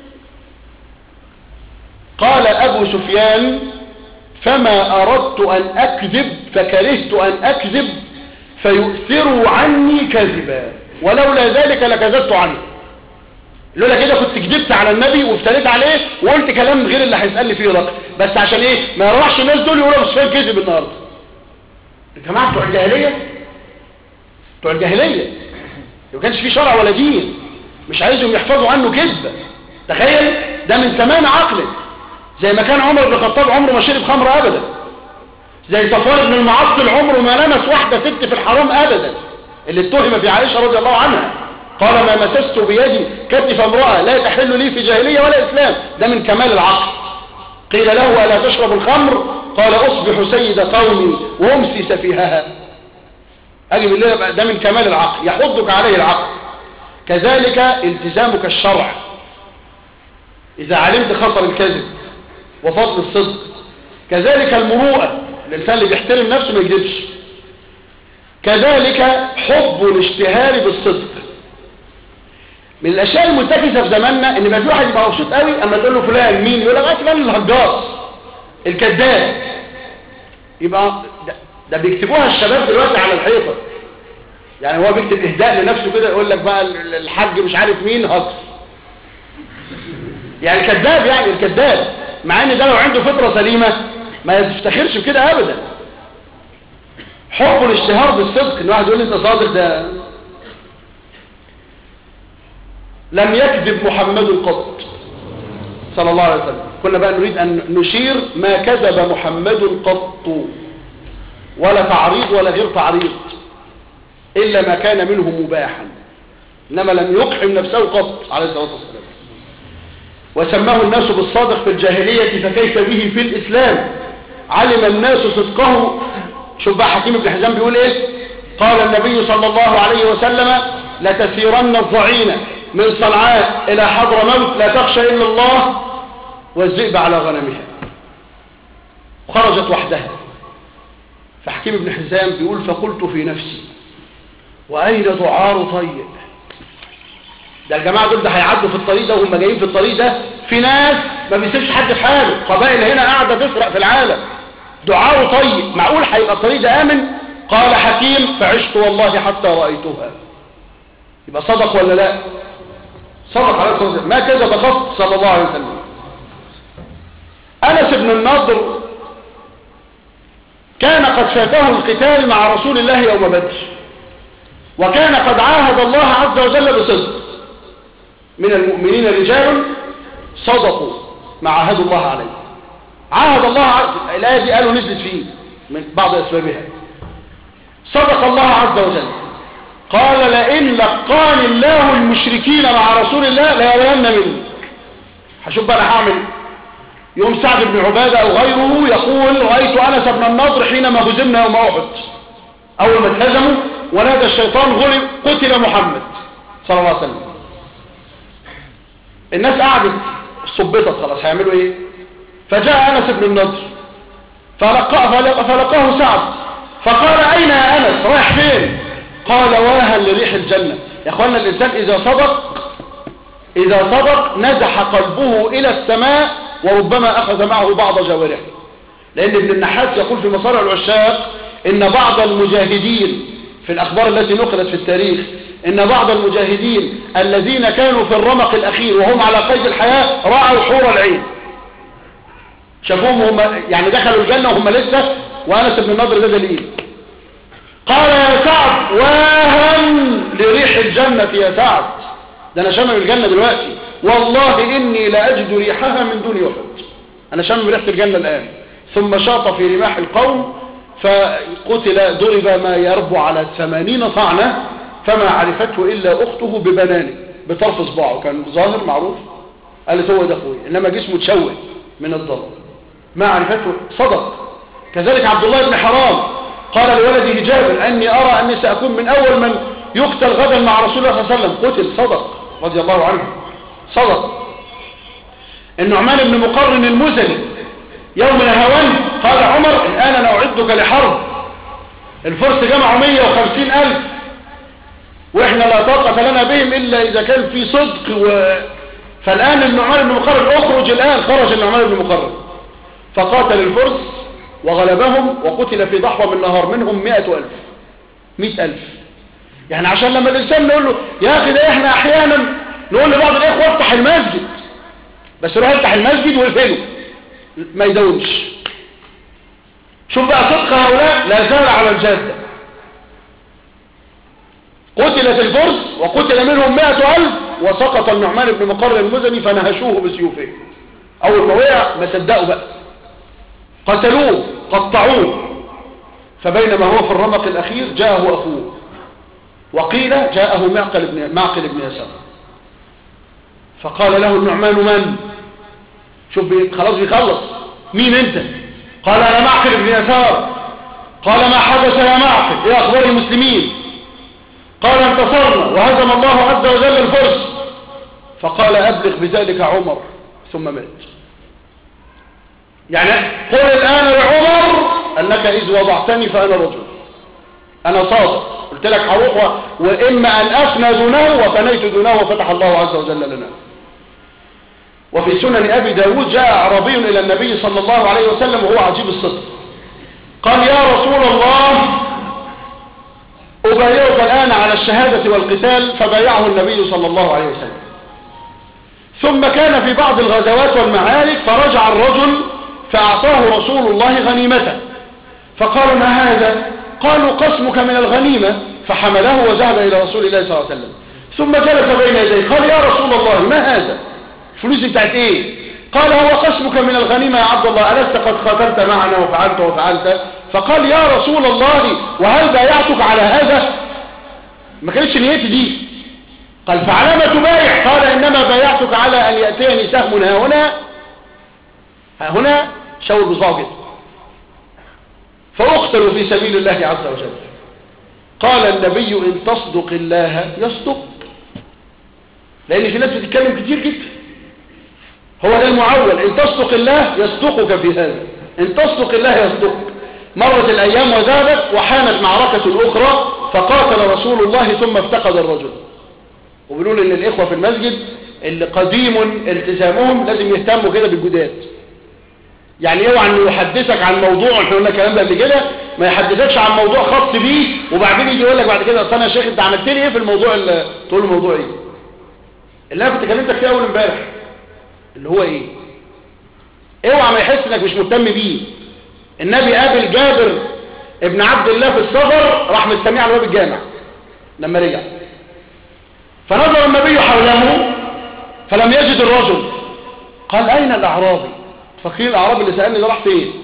قال ابو سفيان فما اردت ان اكذب فكرهت ان اكذب فيؤثروا عني كذبا ولولا ذلك لكذبت عنه لولا كده كنت كذبت على النبي وافتريت عليه وقلت كلام غير اللي هيسالني فيه رقم بس عشان ايه ما يروحش الناس دول يقولوا ابو سفيان كذب النهارده الجماعه بتوع الجاهليه بتوع الجاهليه ما كانش في شرع ولا دين مش عايزهم يحفظوا عنه كذبه تخيل ده من تمام عقله زي ما كان عمر بن الخطاب عمره ما شرب خمر ابدا زي صفوان بن المعطل عمره ما لمس واحده ست في الحرام ابدا اللي اتهم في عائشه رضي الله عنها قال ما مسست بيدي كتف امراه لا تحل لي في جاهليه ولا اسلام ده من كمال العقل قيل له الا تشرب الخمر قال اصبح سيد قومي وامسي سفيهها اجي بالله ده من كمال العقل يحضك عليه العقل كذلك التزامك الشرع اذا علمت خطر الكذب وفضل الصدق كذلك المروءه الانسان اللي بيحترم نفسه ما يكذبش كذلك حب الاشتهار بالصدق من الاشياء المنتكسه في زماننا ان ما في واحد يبقى مبسوط قوي اما تقول له فلان مين يقول لك اه فلان الهجاص الكذاب يبقى ده, ده بيكتبوها الشباب دلوقتي على الحيطه يعني هو بيكتب اهداء لنفسه كده يقول لك بقى الحاج مش عارف مين هجص يعني كذاب يعني الكذاب مع ان ده لو عنده فطره سليمه ما يفتخرش بكده ابدا حب الاشتهار بالصدق ان واحد يقول لي انت صادق ده لم يكذب محمد قط صلى الله عليه وسلم كنا بقى نريد ان نشير ما كذب محمد قط ولا تعريض ولا غير تعريض الا ما كان منه مباحا انما لم يقحم نفسه قط عليه الصلاه والسلام وسماه الناس بالصادق في الجاهليه فكيف به في الاسلام علم الناس صدقه شوف بقى حكيم بن حزام بيقول ايه قال النبي صلى الله عليه وسلم لتسيرن الضعين من صنعاء الى حضر موت لا تخشى الا الله والذئب على غنمها خرجت وحدها فحكيم بن حزام بيقول فقلت في نفسي واين دعار طيب ده الجماعه دول ده هيعدوا في الطريق ده وهم جايين في الطريق ده في ناس ما بيسيبش حد في حاله قبائل هنا قاعده تسرق في العالم دعاء طيب معقول هيبقى الطريق ده امن قال حكيم فعشت والله حتى رايتها يبقى صدق ولا لا صدق عليه الصلاه والسلام ما كذب قط صلى الله عليه وسلم انس بن النضر كان قد فاته القتال مع رسول الله يوم بدر وكان قد عاهد الله عز وجل بصدق من المؤمنين رجال صدقوا ما عاهدوا الله عليه عاهد الله عز الآية دي قالوا نزلت فيه من بعض أسبابها صدق الله عز وجل قال لئن لقاني الله المشركين مع رسول الله ليرين مني هشوف بقى انا هعمل يوم سعد بن عبادة او غيره يقول رأيت انس بن النضر حينما هزمنا يوم احد اول ما اتهزموا ونادى الشيطان غلب قتل محمد صلى الله عليه وسلم الناس قعدت صبتت خلاص هيعملوا ايه فجاء انس بن النضر فلقاه, فلقاه سعد فقال اين يا انس رايح فين قال واها لريح الجنة يا اخوانا الانسان اذا صدق اذا صدق نزح قلبه الى السماء وربما اخذ معه بعض جوارحه لان ابن النحاس يقول في مصارع العشاق ان بعض المجاهدين في الاخبار التي نقلت في التاريخ ان بعض المجاهدين الذين كانوا في الرمق الاخير وهم على قيد الحياة رأوا حور العين شافوهم هم يعني دخلوا الجنة وهم لسه وانس بن النضر ده دليل قال يا سعد واهم لريح الجنة يا سعد ده انا شامم الجنة دلوقتي والله إني لأجد ريحها من دون أحد أنا شم ريحة الجنة الآن ثم شاط في رماح القوم فقتل ضرب ما يربو على ثمانين طعنة فما عرفته إلا أخته ببنانه بطرف صباعه كان ظاهر معروف قالت هو ده أخوي إنما جسمه تشوه من الضرب ما عرفته صدق كذلك عبد الله بن حرام قال لولده جابر أني أرى أني سأكون من أول من يقتل غدا مع رسول الله صلى الله عليه وسلم قتل صدق رضي الله عنه صدق النعمان بن مقرن المزني يوم الهوان قال عمر الآن أنا أعدك لحرب الفرس جمعوا 150 ألف وإحنا لا طاقة لنا بهم إلا إذا كان في صدق و... فالآن النعمان بن مقرن اخرج الآن خرج النعمان بن مقرن فقاتل الفرس وغلبهم وقتل في ضحوة من نهار منهم مئة ألف مئة ألف يعني عشان لما الإنسان نقول له يا أخي ده إحنا أحيانا نقول لبعض الإخوة افتح المسجد بس روح افتح المسجد واقفله ما يدومش شوف بقى صدق هؤلاء لا زال على الجادة قتلت الفرس وقتل منهم مئة ألف وسقط النعمان بن مقر المزني فنهشوه بسيوفه أول ما وقع ما صدقوا بقى قتلوه قطعوه فبينما هو في الرمق الأخير جاءه أخوه وقيل جاءه معقل بن, معقل بن يسار فقال له النعمان من شوف بي خلاص بيخلص مين انت قال انا معقل بن يسار قال ما حدث يا معقل ايه اخبار المسلمين قال انتصرنا وهزم الله عز وجل الفرس فقال ابلغ بذلك عمر ثم مات يعني قل الان لعمر انك اذ وضعتني فانا رجل انا صادق قلت لك هروح واما ان افنى دونه وفنيت دونه وفتح الله عز وجل لنا وفي سنن أبي داود جاء عربي إلى النبي صلى الله عليه وسلم وهو عجيب الصدق قال يا رسول الله أبايعك الآن على الشهادة والقتال فبايعه النبي صلى الله عليه وسلم ثم كان في بعض الغزوات والمعارك فرجع الرجل فأعطاه رسول الله غنيمته فقال ما هذا قالوا قسمك من الغنيمة فحمله وذهب إلى رسول الله صلى الله عليه وسلم ثم جلس بين يديه قال يا رسول الله ما هذا فلوس بتاعت ايه قال هو قسمك من الغنيمة يا عبد الله ألست قد قاتلت معنا وفعلت وفعلت فقال يا رسول الله وهل بايعتك على هذا ما كانتش نيتي دي قال فعلى ما تبايع قال إنما بايعتك على أن يأتيني سهم ها هنا ها هنا شاور بصبعه كده فأقتل في سبيل الله عز وجل قال النبي إن تصدق الله يصدق لأن في ناس بتتكلم كتير جدا هو ده المعول إن تصدق الله يصدقك في هذا إن تصدق الله يصدقك مرت الأيام وذهبت وحانت معركة أخرى فقاتل رسول الله ثم افتقد الرجل وبنقول إن الإخوة في المسجد اللي قديم التزامهم لازم يهتموا كده بالجداد يعني اوعى انه يحدثك عن موضوع احنا قلنا الكلام ده قبل كده ما يحدثكش عن موضوع خاص بيه وبعدين يجي يقول لك بعد كده اصل انا يا شيخ انت عملت لي ايه في الموضوع اللي تقول له موضوع ايه اللي انا كنت كلمتك فيه اول امبارح اللي هو ايه اوعى ما يحس انك مش مهتم بيه النبي قابل جابر ابن عبد الله في السفر راح مستمع على باب الجامع لما رجع فنظر النبي حوله فلم يجد الرجل قال اين الاعرابي فقيل الاعرابي اللي سالني ده راح فين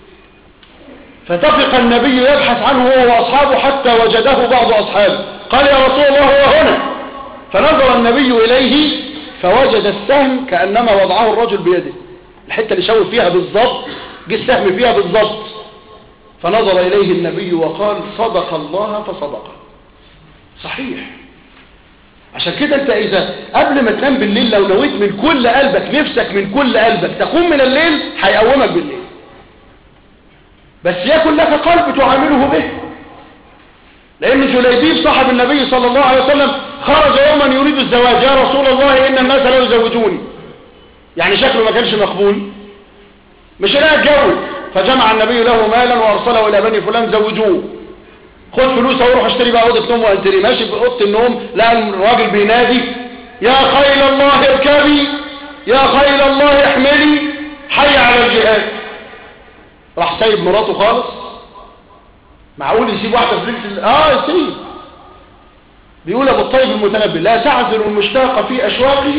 فتفق النبي يبحث عنه هو واصحابه حتى وجده بعض اصحابه قال يا رسول الله هو هنا فنظر النبي اليه فوجد السهم كأنما وضعه الرجل بيده الحتة اللي شاور فيها بالضبط جه السهم فيها بالضبط فنظر إليه النبي وقال صدق الله فصدق صحيح عشان كده انت اذا قبل ما تنام بالليل لو نويت من كل قلبك نفسك من كل قلبك تقوم من الليل هيقومك بالليل بس يكن لك قلب تعامله به لان جليبيب صاحب النبي صلى الله عليه وسلم خرج يوما يريد الزواج يا رسول الله ان الناس لا يزوجوني يعني شكله ما كانش مقبول مش لا اتجوز فجمع النبي له مالا وارسله الى بني فلان زوجوه خد فلوسه وروح اشتري بقى اوضه نوم وانتري ماشي في اوضه النوم لقى الراجل بينادي يا خيل الله اركبي يا خيل الله احملي حي على الجهاد راح سايب مراته خالص معقول يسيب واحده في ليله اه يسيب بيقول ابو الطيب المتنبي لا تعذر المشتاق في اشواقه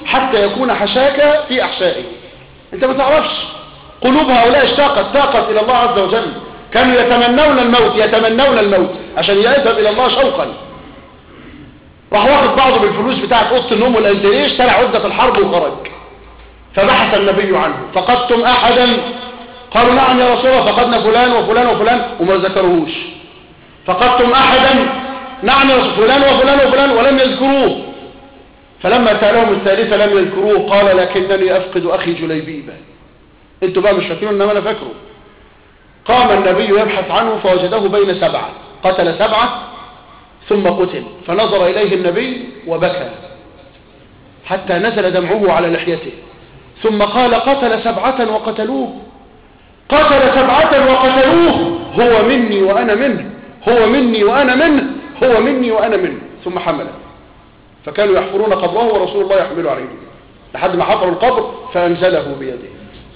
حتى يكون حشاك في أحشائه انت ما تعرفش قلوب هؤلاء اشتاقت تاقت إلى الله عز وجل كانوا يتمنون الموت يتمنون الموت عشان يذهب إلى الله شوقا راح واخد بعضه بالفلوس بتاعت اوضه النوم والانتريه اشترى عده الحرب وخرج فبحث النبي عنه فقدتم احدا قالوا نعم يا رسول الله فقدنا فلان وفلان وفلان وما ذكروهوش فقدتم احدا نعم يا رسول فلان وفلان وفلان ولم يذكروه فلما سالهم الثالثه لم يذكروه قال لكنني افقد اخي جليبيبه انتوا بقى مش فاكرين انما انا فاكره قام النبي يبحث عنه فوجده بين سبعه قتل سبعه ثم قتل فنظر إليه النبي وبكى حتى نزل دمعه على لحيته ثم قال قتل سبعة وقتلوه قتل سبعة وقتلوه هو مني وأنا منه هو مني وأنا منه هو مني وأنا منه ثم حمله فكانوا يحفرون قبره ورسول الله يحمل عليه لحد ما حفروا القبر فأنزله بيده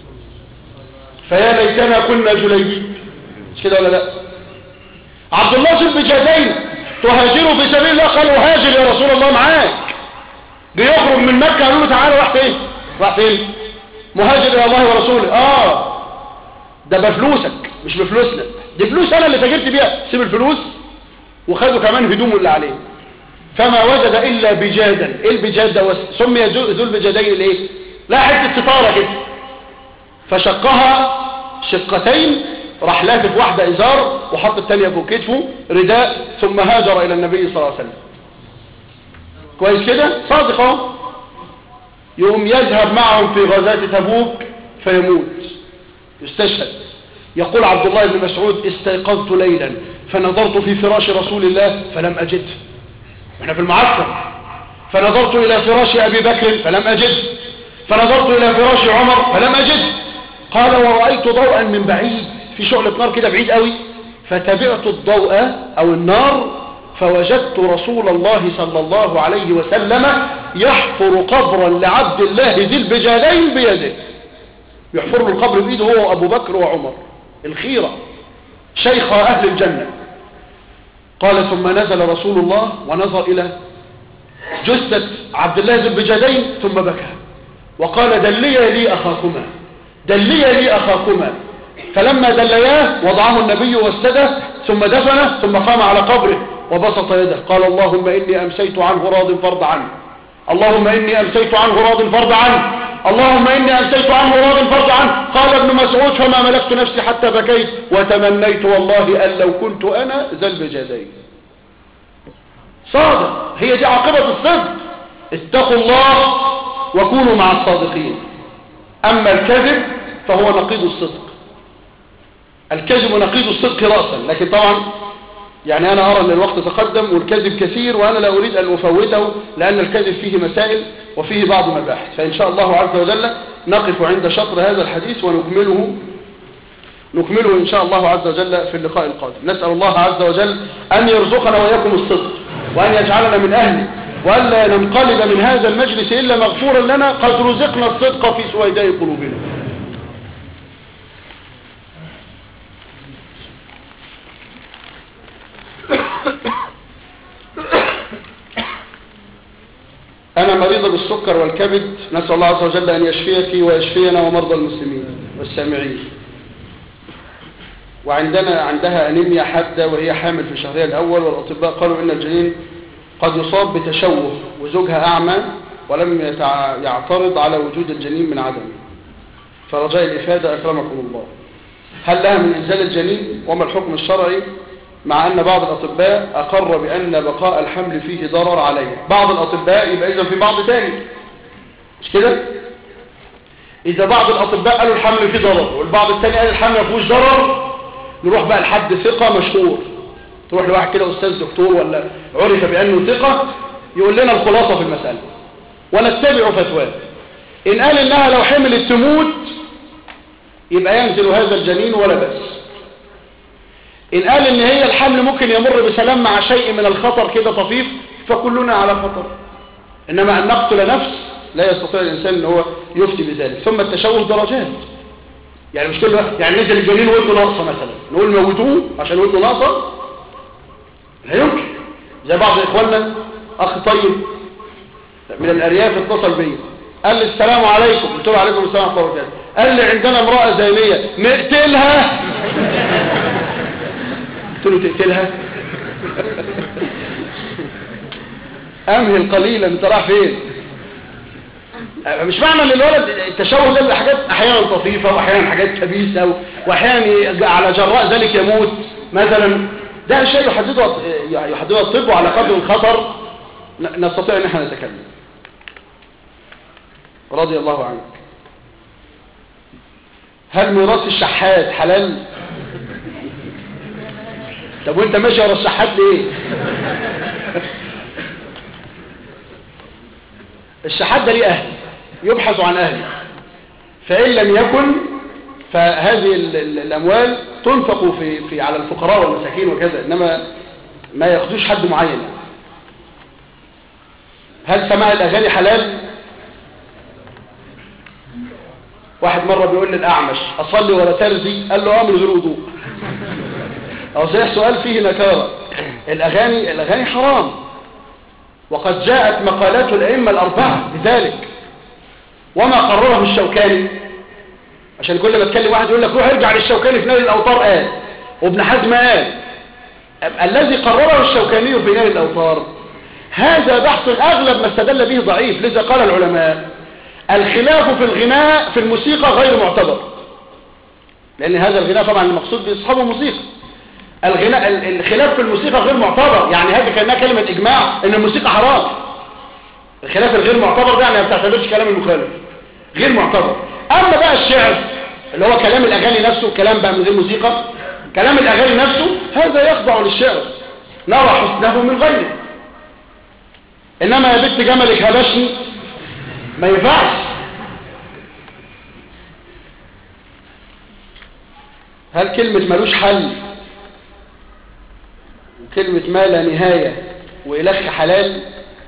فيا ليتنا كنا جليبيب مش كده ولا لا عبد الله بن جادين تهاجروا في سبيل الله قالوا هاجر يا رسول الله معاك بيخرج من مكة قالوا له تعالى راح فين راح فين مهاجر الى الله ورسوله اه ده بفلوسك مش بفلوسنا دي فلوس انا اللي تاجرت بيها سيب الفلوس وخدوا كمان هدومه اللي عليه فما وجد الا بجادا ايه البجاد ده سمي ذو البجادين ليه لا حته ستاره كده فشقها شقتين راح لافف واحدة ازار وحط التانية فوق كتفه رداء ثم هاجر الى النبي صلى الله عليه وسلم كويس كده صادق اهو يقوم يذهب معهم في غزاة تبوك فيموت يستشهد يقول عبد الله بن مسعود استيقظت ليلا فنظرت في فراش رسول الله فلم أجده احنا في المعسكر فنظرت إلى فراش أبي بكر فلم أجده فنظرت إلى فراش عمر فلم أجده قال ورأيت ضوءا من بعيد في شعلة نار كده بعيد قوي فتبعت الضوء أو النار فوجدت رسول الله صلى الله عليه وسلم يحفر قبرا لعبد الله ذي البجالين بيده يحفر له القبر بيده هو وأبو بكر وعمر الخيرة شيخ أهل الجنة قال ثم نزل رسول الله ونظر إلى جثة عبد الله ذي البجالين ثم بكى وقال دلي لي أخاكما دلي لي أخاكما فلما دلياه وضعه النبي واسده ثم دفنه ثم قام على قبره وبسط يده قال اللهم إني أمسيت عنه راض فرض عنه اللهم إني أمسيت عنه راض فرض عنه اللهم إني أمسيت عنه راض فرض عنه قال ابن مسعود فما ملكت نفسي حتى بكيت وتمنيت والله أن لو كنت أنا ذا البجادين صادق هي دي عاقبة الصدق اتقوا الله وكونوا مع الصادقين أما الكذب فهو نقيض الصدق الكذب نقيض الصدق رأسا لكن طبعا يعني أنا أرى أن الوقت تقدم والكذب كثير وأنا لا أريد أن أفوته لأن الكذب فيه مسائل وفيه بعض مباحث فإن شاء الله عز وجل نقف عند شطر هذا الحديث ونكمله نكمله إن شاء الله عز وجل في اللقاء القادم نسأل الله عز وجل أن يرزقنا وإياكم الصدق وأن يجعلنا من أهله وألا ننقلب من هذا المجلس إلا مغفورا لنا قد رزقنا الصدق في سويداء قلوبنا أنا مريضة بالسكر والكبد نسأل الله عز وجل أن يشفيك ويشفينا ومرضى المسلمين والسامعين وعندنا عندها أنيميا حادة وهي حامل في شهرها الأول والأطباء قالوا إن الجنين قد يصاب بتشوه وزوجها أعمى ولم يتع... يعترض على وجود الجنين من عدمه فرجاء الإفادة أكرمكم الله هل لها من إنزال الجنين وما الحكم الشرعي مع أن بعض الأطباء أقر بأن بقاء الحمل فيه ضرر عليه بعض الأطباء يبقى إذا في بعض تاني مش كده إذا بعض الأطباء قالوا الحمل فيه ضرر والبعض التاني قال الحمل ما فيهوش ضرر نروح بقى لحد ثقة مشهور تروح لواحد كده أستاذ دكتور ولا عرف بأنه ثقة يقول لنا الخلاصة في المسألة ونتبع فتواه إن قال إنها لو حملت تموت يبقى ينزل هذا الجنين ولا بأس إن قال إن هي الحمل ممكن يمر بسلام مع شيء من الخطر كده طفيف فكلنا على خطر إنما أن نقتل نفس لا يستطيع الإنسان أن هو يفتي بذلك ثم التشوه درجات يعني مش كل يعني نزل الجنين ودنه ناقصة مثلا نقول موتوه عشان ودنه ناقصة لا يمكن زي بعض إخواننا أخ طيب من الأرياف اتصل بي قال لي السلام عليكم قلت له عليكم السلام ورحمه الله وبركاته قال لي عندنا امراه زانيه نقتلها قلت له تقتلها امهل قليلا انت رايح فين مش معنى ان الولد التشوه ده حاجات احيانا طفيفه واحيانا حاجات خبيثه واحيانا على جراء ذلك يموت مثلا ده شيء يحدده يحدده الطب على قدر الخطر نستطيع ان احنا نتكلم رضي الله عنك هل ميراث الشحات حلال طب وانت ماشي ورا الشحات ليه الشحات ده ليه اهل يبحث عن اهله فان لم يكن فهذه الاموال تنفق في, في على الفقراء والمساكين وكذا انما ما ياخدوش حد معين هل سماع الاغاني حلال واحد مرة بيقول للأعمش أصلي ولا ترزي قال له أمر غير وضوء أو صحيح سؤال فيه نكارة الأغاني, الأغاني حرام وقد جاءت مقالات الأئمة الأربعة بذلك وما قرره الشوكاني عشان كل ما اتكلم واحد يقول لك روح ارجع للشوكاني في نادي الأوطار قال وابن حزم قال الذي قرره الشوكاني في نادي الأوطار هذا بحث أغلب ما استدل به ضعيف لذا قال العلماء الخلاف في الغناء في الموسيقى غير معتبر لأن هذا الغناء طبعا المقصود بأصحابه موسيقى الغناء الخلاف في الموسيقى غير معتبر يعني هذه كانها كلمة إجماع إن الموسيقى حرام الخلاف الغير معتبر ده يعني ما بتعتبرش كلام المخالف غير معتبر أما بقى الشعر اللي هو كلام الأغاني نفسه كلام بقى من غير موسيقى كلام الأغاني نفسه هذا يخضع للشعر نرى حسنه من غيره إنما يا بنت جملك هبشني ما ينفعش هل كلمة ملوش حل وكلمة ما لا نهاية وإلخ حلال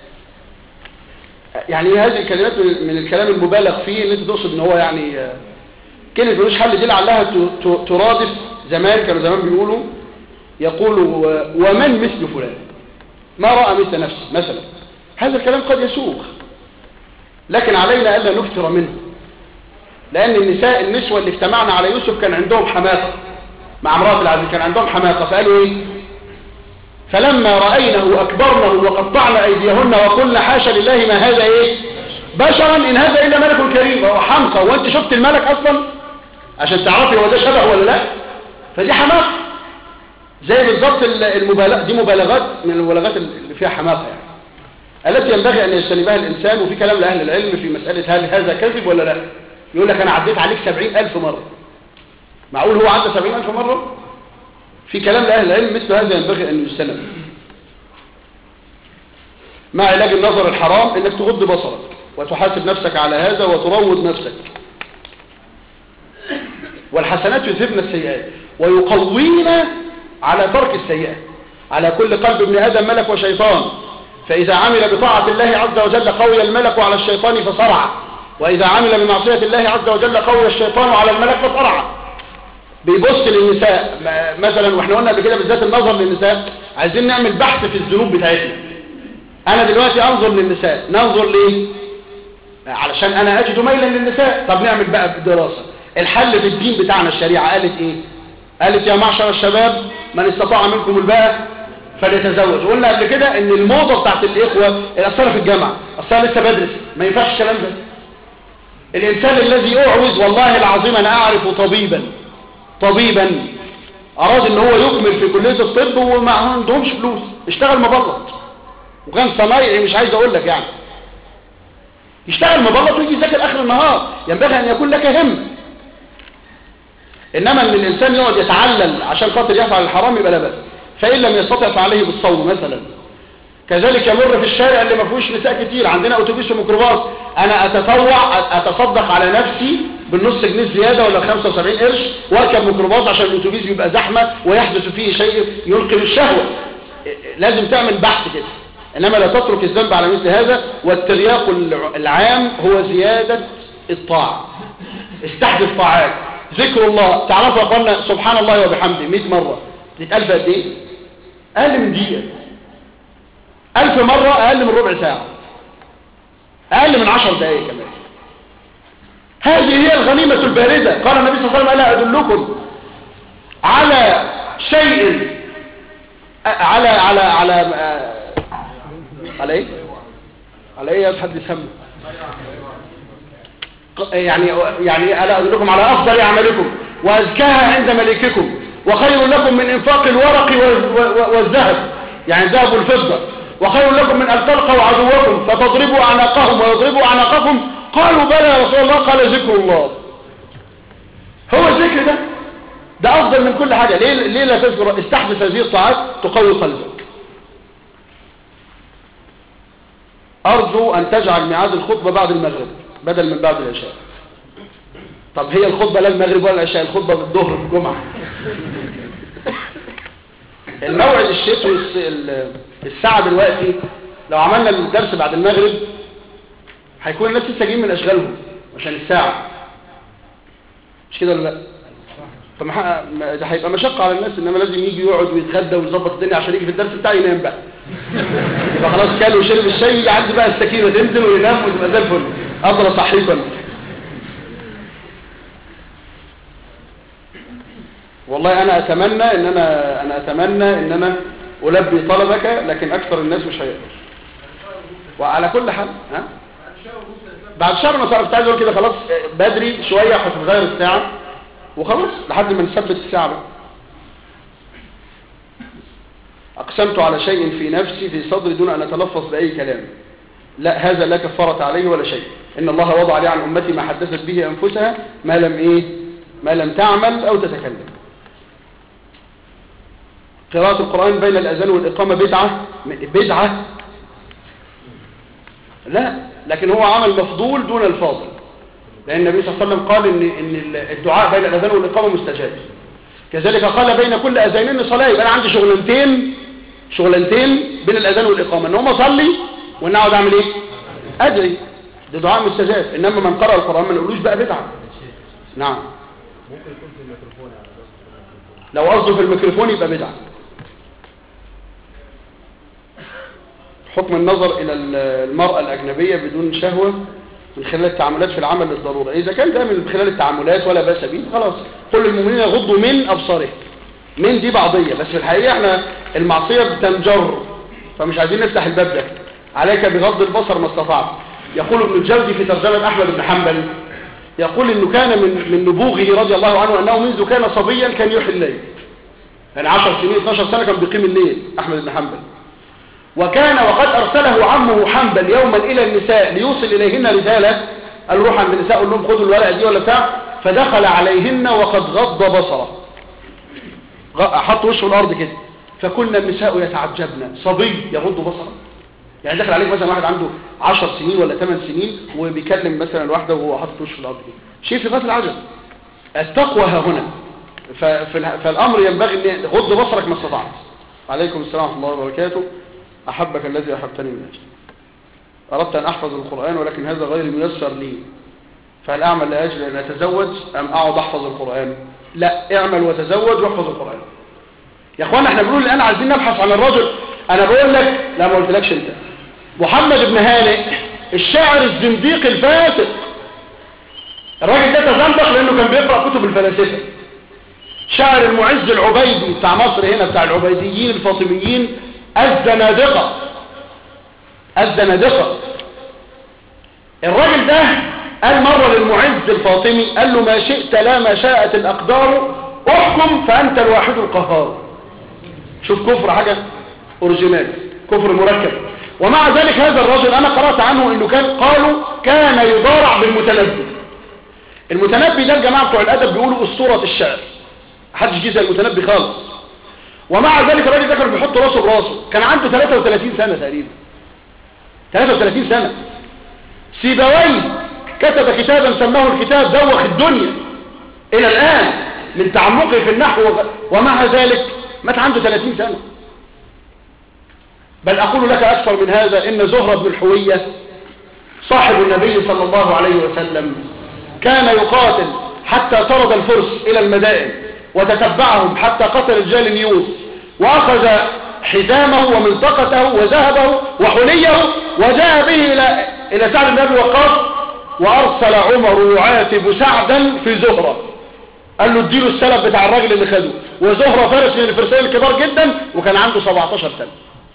يعني هذه الكلمات من الكلام المبالغ فيه ان انت تقصد ان هو يعني كلمة ملوش حل دي لعلها ترادف زمان كانوا زمان بيقولوا يقولوا ومن مثل فلان ما رأى مثل نفسه مثلا هذا الكلام قد يسوق لكن علينا ألا نكثر منه لأن النساء النسوة اللي اجتمعنا على يوسف كان عندهم حماقة مع امرأة العزيز كان عندهم حماقة فقالوا ايه فلما رأينه أكبرنه وقطعنا أيديهن وقلنا حاشا لله ما هذا ايه بشرا إن هذا إلا ملك كريم هو حمقى وانت شفت الملك أصلا عشان تعرفي هو ده شبه ولا لا فدي حماقة زي بالظبط المبالغ دي مبالغات من المبالغات اللي فيها حماقة يعني التي ينبغي أن يجتنبها الإنسان وفي كلام لأهل العلم في مسألة هل هذا كذب ولا لا يقول لك أنا عديت عليك سبعين ألف مرة معقول هو عدى سبعين ألف مرة في كلام لأهل العلم مثل هذا ينبغي أن يجتنب مع علاج النظر الحرام أنك تغض بصرك وتحاسب نفسك على هذا وتروض نفسك والحسنات يذهبن السيئات ويقوينا على ترك السيئات على كل قلب ابن آدم ملك وشيطان فإذا عمل بطاعة الله عز وجل قوي الملك على الشيطان فصرع وإذا عمل بمعصية الله عز وجل قوي الشيطان على الملك فصرع بيبص للنساء مثلا واحنا قلنا قبل كده بالذات النظر للنساء عايزين نعمل بحث في الذنوب بتاعتنا انا دلوقتي انظر للنساء ننظر ليه علشان انا اجد ميلا للنساء طب نعمل بقى دراسة الحل في الدين بتاعنا الشريعة قالت ايه قالت يا معشر الشباب من استطاع منكم الباء فليتزوج قلنا قبل كده ان الموضة بتاعت الاخوة الاصالة في الجامعة اصلا لسه بدرس ما ينفعش الكلام ده الانسان الذي اعوز والله العظيم انا اعرف طبيبا طبيبا اراد ان هو يكمل في كلية الطب وما عندهمش فلوس اشتغل مبلط وكان صنايعي مش عايز اقول لك يعني يشتغل مبلط ويجي يذاكر اخر النهار ينبغي ان يكون لك هم انما ان الانسان يقعد يتعلل عشان خاطر يفعل الحرام يبقى لا بأس فان لم يستطع فعليه بالصوم مثلا كذلك يمر في الشارع اللي ما فيهوش نساء كتير عندنا اتوبيس وميكروباص انا اتطوع اتصدق على نفسي بالنص جنيه زيادة ولا 75 قرش واركب ميكروباص عشان الاتوبيس يبقى زحمة ويحدث فيه شيء يلقي بالشهوة لازم تعمل بحث كده انما لا تترك الذنب على مثل هذا والترياق العام هو زيادة الطاعة استحدث طاعات ذكر الله تعرفوا يا اخوانا سبحان الله وبحمده 100 مرة تتألف قد ايه اقل من دقيقة ألف مرة أقل من ربع ساعة أقل من عشر دقايق كمان هذه هي الغنيمة الباردة قال النبي صلى الله عليه وسلم ألا أدلكم على شيء على على على على ايه على ايه يا حد يسمى يعني يعني الا ادلكم على افضل اعمالكم وازكاها عند ملككم وخير لكم من انفاق الورق والذهب يعني الذهب والفضه وخير لكم من ان تلقوا عدوكم فتضربوا اعناقهم ويضربوا اعناقكم قالوا بلى يا رسول الله قال ذكر الله هو الذكر ده ده افضل من كل حاجه ليه ليه لا تذكر استحدث هذه الطاعات تقوي قلبك ارجو ان تجعل ميعاد الخطبه بعد المغرب بدل من بعد العشاء طب هي الخطبه لا المغرب ولا العشاء الخطبه بالظهر الجمعه الموعد الشتوي الساعه دلوقتي لو عملنا الدرس بعد المغرب هيكون الناس لسه جايين من اشغالهم عشان الساعه مش كده ولا لا فما ده هيبقى مشقه على الناس انما لازم يجي يقعد ويتغدى ويظبط الدنيا عشان يجي في الدرس بتاعه ينام بقى يبقى خلاص كل وشرب الشاي يجي عندي بقى السكينه تنزل وينام وتبقى زي الفل افضل صحيكم والله انا اتمنى ان انا انا اتمنى ان انا البي طلبك لكن اكثر الناس مش هيقدر وعلى كل حال ها بعد شهر ما صار عايز اقول كده خلاص بدري شويه هتتغير الساعه وخلاص لحد ما نثبت الساعه بقى اقسمت على شيء في نفسي في صدري دون ان اتلفظ باي كلام لا هذا لا كفاره عليه ولا شيء ان الله وضع لي عن امتي ما حدثت به انفسها ما لم ايه ما لم تعمل او تتكلم قراءة القرآن بين الأذان والإقامة بدعة بدعة لا لكن هو عمل مفضول دون الفاضل لأن النبي صلى الله عليه وسلم قال إن, إن الدعاء بين الأذان والإقامة مستجاب كذلك قال بين كل أذانين صلاة يبقى أنا عندي شغلانتين شغلانتين بين الأذان والإقامة إن هم أصلي وإن أقعد أعمل إيه؟ أدري ده دعاء مستجاب إنما من قرأ القرآن ما نقولوش بقى بدعة نعم ممكن يكون في الميكروفون يعني لو قصده في الميكروفون يبقى بدعة حكم النظر إلى المرأة الأجنبية بدون شهوة من خلال التعاملات في العمل للضرورة إذا كان ده من خلال التعاملات ولا بأس به خلاص كل المؤمنين يغضوا من أبصارهم من دي بعضية بس في الحقيقة احنا المعصية بتنجر فمش عايزين نفتح الباب ده عليك بغض البصر ما استطعت يقول ابن الجوزي في ترجمة أحمد بن حنبل يقول انه كان من من نبوغه رضي الله عنه انه منذ كان صبيا كان يحيي الليل يعني 10 سنين 12 سنه كان بيقيم الليل احمد بن حنبل وكان وقد ارسله عمه حنبل يوما الى النساء ليوصل اليهن رساله قال روح عند النساء قول لهم خدوا الورقه دي ولا بتاع فدخل عليهن وقد غض بصره حط وشه الارض كده فكنا النساء يتعجبن صبي يغض بصره يعني دخل عليك مثلا واحد عنده 10 سنين ولا 8 سنين وبيكلم مثلا واحده وهو حاطط وشه في الارض كده شيء في غايه العجب التقوى ها هنا فالامر ينبغي ان غض بصرك ما استطعت عليكم السلام ورحمه الله وبركاته احبك الذي احبتني من اجل اردت ان احفظ القران ولكن هذا غير ميسر لي فهل اعمل لاجل ان اتزوج ام اقعد احفظ القران لا اعمل وتزوج واحفظ القران يا اخوانا احنا بنقول الان عايزين نبحث عن الرجل انا بقول لك لا ما قلتلكش انت محمد بن هانئ الشاعر الزنديق الفاسق الراجل ده تزندق لانه كان بيقرا كتب الفلاسفه شاعر المعز العبيدي بتاع مصر هنا بتاع العبيديين الفاطميين الزنادقه الزنادقه الراجل ده قال مره للمعز الفاطمي قال له ما شئت لا ما شاءت الاقدار احكم فانت الواحد القهار شوف كفر حاجه اوريجينال كفر مركب ومع ذلك هذا الرجل انا قرأت عنه انه كان قالوا كان يضارع بالمتنبي المتنبي ده الجماعة بتوع الادب بيقولوا اسطورة الشعر محدش جه زي المتنبي خالص ومع ذلك الراجل ده كان بيحط راسه براسه كان عنده 33 سنة تقريبا 33 سنة سيبويه كتب كتابا سماه الكتاب دوخ الدنيا الى الان من تعمقه في النحو ومع ذلك مات عنده 30 سنة بل أقول لك أكثر من هذا إن زهرة بن الحوية صاحب النبي صلى الله عليه وسلم كان يقاتل حتى طرد الفرس إلى المدائن وتتبعهم حتى قتل رجال نيوس وأخذ حزامه ومنطقته وذهبه وحليه وجاء به إلى إلى سعد بن أبي وقاص وارسل عمر يعاتب سعدا في زهرة قال له اديله السلب بتاع الراجل اللي خده وزهرة فارس من الفرسان الكبار جدا وكان عنده 17 سنة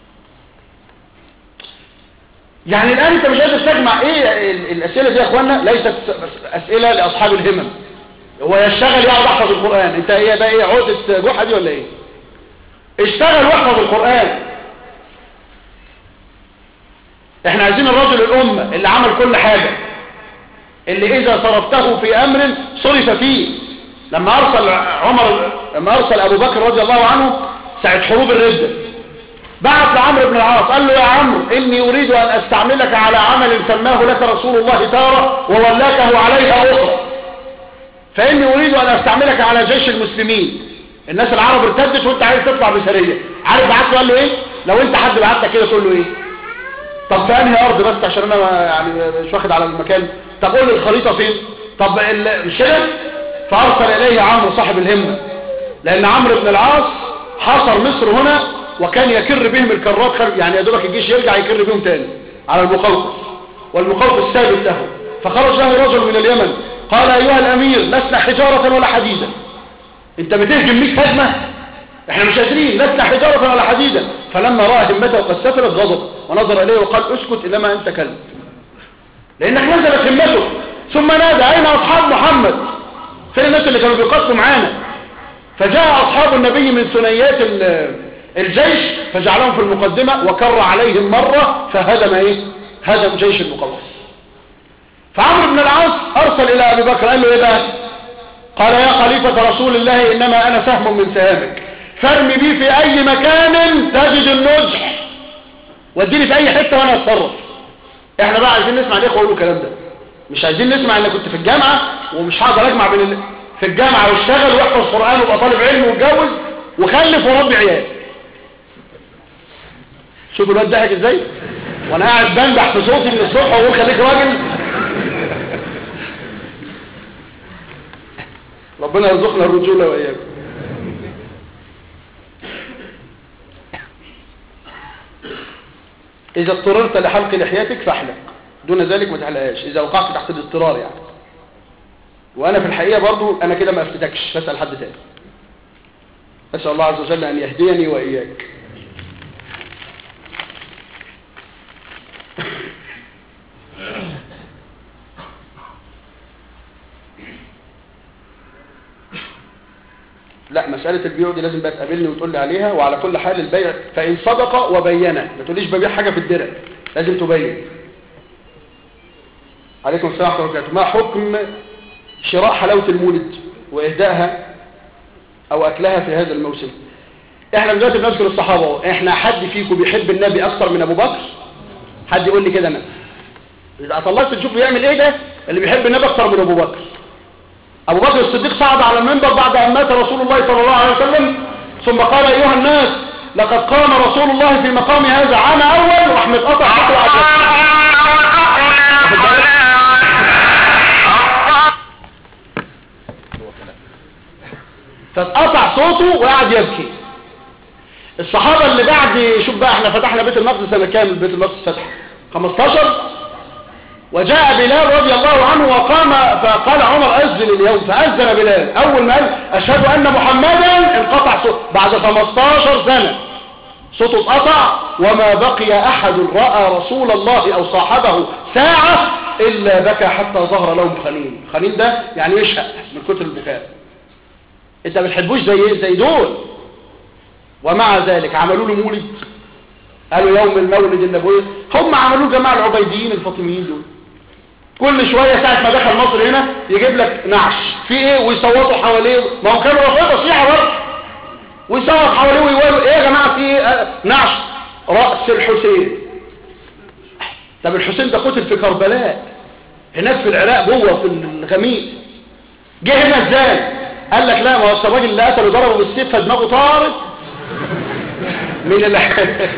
يعني الآن انت مش قادر تجمع ايه ال- الاسئلة دي يا اخوانا ليست س- اسئلة لاصحاب الهمم هو يشتغل يقعد يحفظ القرآن انت ايه بقى ايه عقدة جحا دي ولا ايه اشتغل واحفظ القرآن احنا عايزين الرجل الأمة اللي عمل كل حاجة اللي إذا صرفته في أمر صرف فيه لما أرسل عمر لما أرسل أبو بكر رضي الله عنه ساعة حروب الردة بعت لعمرو بن العاص قال له يا عمرو إني أريد أن أستعملك على عمل سماه لك رسول الله تارة وولاكه عليها أخرى فإني أريد أن أستعملك على جيش المسلمين الناس العرب ارتدت وانت عايز تطلع بسرية عارف بعت له قال له ايه لو انت حد بعت لك كده تقول له ايه طب في انهي ارض بس عشان انا ما- يعني مش واخد على المكان طب قول لي الخريطة فين طب ال- مش كده فارسل اليه عمرو صاحب الهمة لان عمرو بن العاص حاصر مصر هنا وكان يكر بهم الكرات خل... يعني يا دوبك الجيش يرجع يكر بهم تاني على المقوقس والمقوقس ثابت له فخرج له رجل من اليمن قال ايها الامير لسنا حجارة ولا حديدا انت بتهجم 100 هجمة احنا مش قادرين لسنا حجارة ولا حديدا فلما رأى همته قد سفلت غضب ونظر اليه وقال اسكت انما انت كلب لانك نزلت همته ثم نادى اين اصحاب محمد فين الناس اللي كانوا بيقاتلوا معانا فجاء اصحاب النبي من ثنيات ال- الجيش فجعلهم في المقدمة وكر عليهم مرة فهدم ايه هدم جيش المقوس فعمرو بن العاص ارسل الى ابي بكر قال له ايه بقى قال يا خليفة رسول الله إنما أنا سهم من سهامك فارمي بي في أي مكان تجد النجح واديني في أي حتة وأنا أتصرف إحنا بقى عايزين نسمع الإخوة يقولوا الكلام ده مش عايزين نسمع إن كنت في الجامعة ومش هقدر أجمع بين ال... في الجامعة واشتغل واحفظ قرآن وابقى طالب علم واتجوز وخلف وربي عيال شوفوا الواد ضحك ازاي وانا قاعد بنبح في صوتي من الصبح واقول خليك راجل ربنا يرزقنا الرجولة وإياكم إذا اضطررت لحلق لحيتك فاحلق دون ذلك ما تحلقهاش إذا وقعت تحت الاضطرار يعني وأنا في الحقيقة برضو أنا كده ما أفتتكش فاسأل حد تاني أسأل الله عز وجل أن يهديني وإياك لا مسألة البيع دي لازم بقى تقابلني وتقول لي عليها وعلى كل حال البيع فإن صدق وبينه ما تقوليش ببيع حاجة في الدرع لازم تبين عليكم السلام ورحمة الله وبركاته ما حكم شراء حلاوة المولد وإهدائها أو أكلها في هذا الموسم احنا دلوقتي بنذكر الصحابة اهو. احنا حد فيكم بيحب النبي أكثر من أبو بكر حد يقول لي كده أنا إذا طلعت تشوف بيعمل إيه ده اللي بيحب النبي أكثر من أبو بكر أبو بكر الصديق صعد على المنبر بعد أن مات رسول الله صلى الله عليه وسلم ثم قال أيها الناس لقد قام رسول الله في مقام هذا عام أول وراح متقطع خطوة عجل فاتقطع صوته وقعد يبكي الصحابة اللي بعد شوف بقى احنا فتحنا بيت المقدس سنة كامل بيت المقدس فتح 15 وجاء بلال رضي الله عنه وقام فقال عمر أذن اليوم فأذن بلال أول ما قال أشهد أن محمدا انقطع صوت بعد 15 سنة صوته اتقطع وما بقي أحد رأى رسول الله أو صاحبه ساعة إلا بكى حتى ظهر لهم خنين خنين ده يعني يشهق من كتر البكاء انت ما بتحبوش زي زي دول ومع ذلك عملوا له مولد قالوا يوم المولد النبوي هم عملوه جماعة العبيديين الفاطميين دول كل شوية ساعة ما دخل مصر هنا يجيب لك نعش في ايه ويصوتوا حواليه ما هو كانوا رفضوا شيعة برضه ويصوت حواليه ويقولوا ايه يا جماعة في ايه آه، نعش رأس الحسين طب الحسين ده قتل في كربلاء هناك في العراق جوه في الغميق جه هنا ازاي قال لك لا ما هو الراجل اللي قتله ضربه بالسيف فدماغه طارت من الع...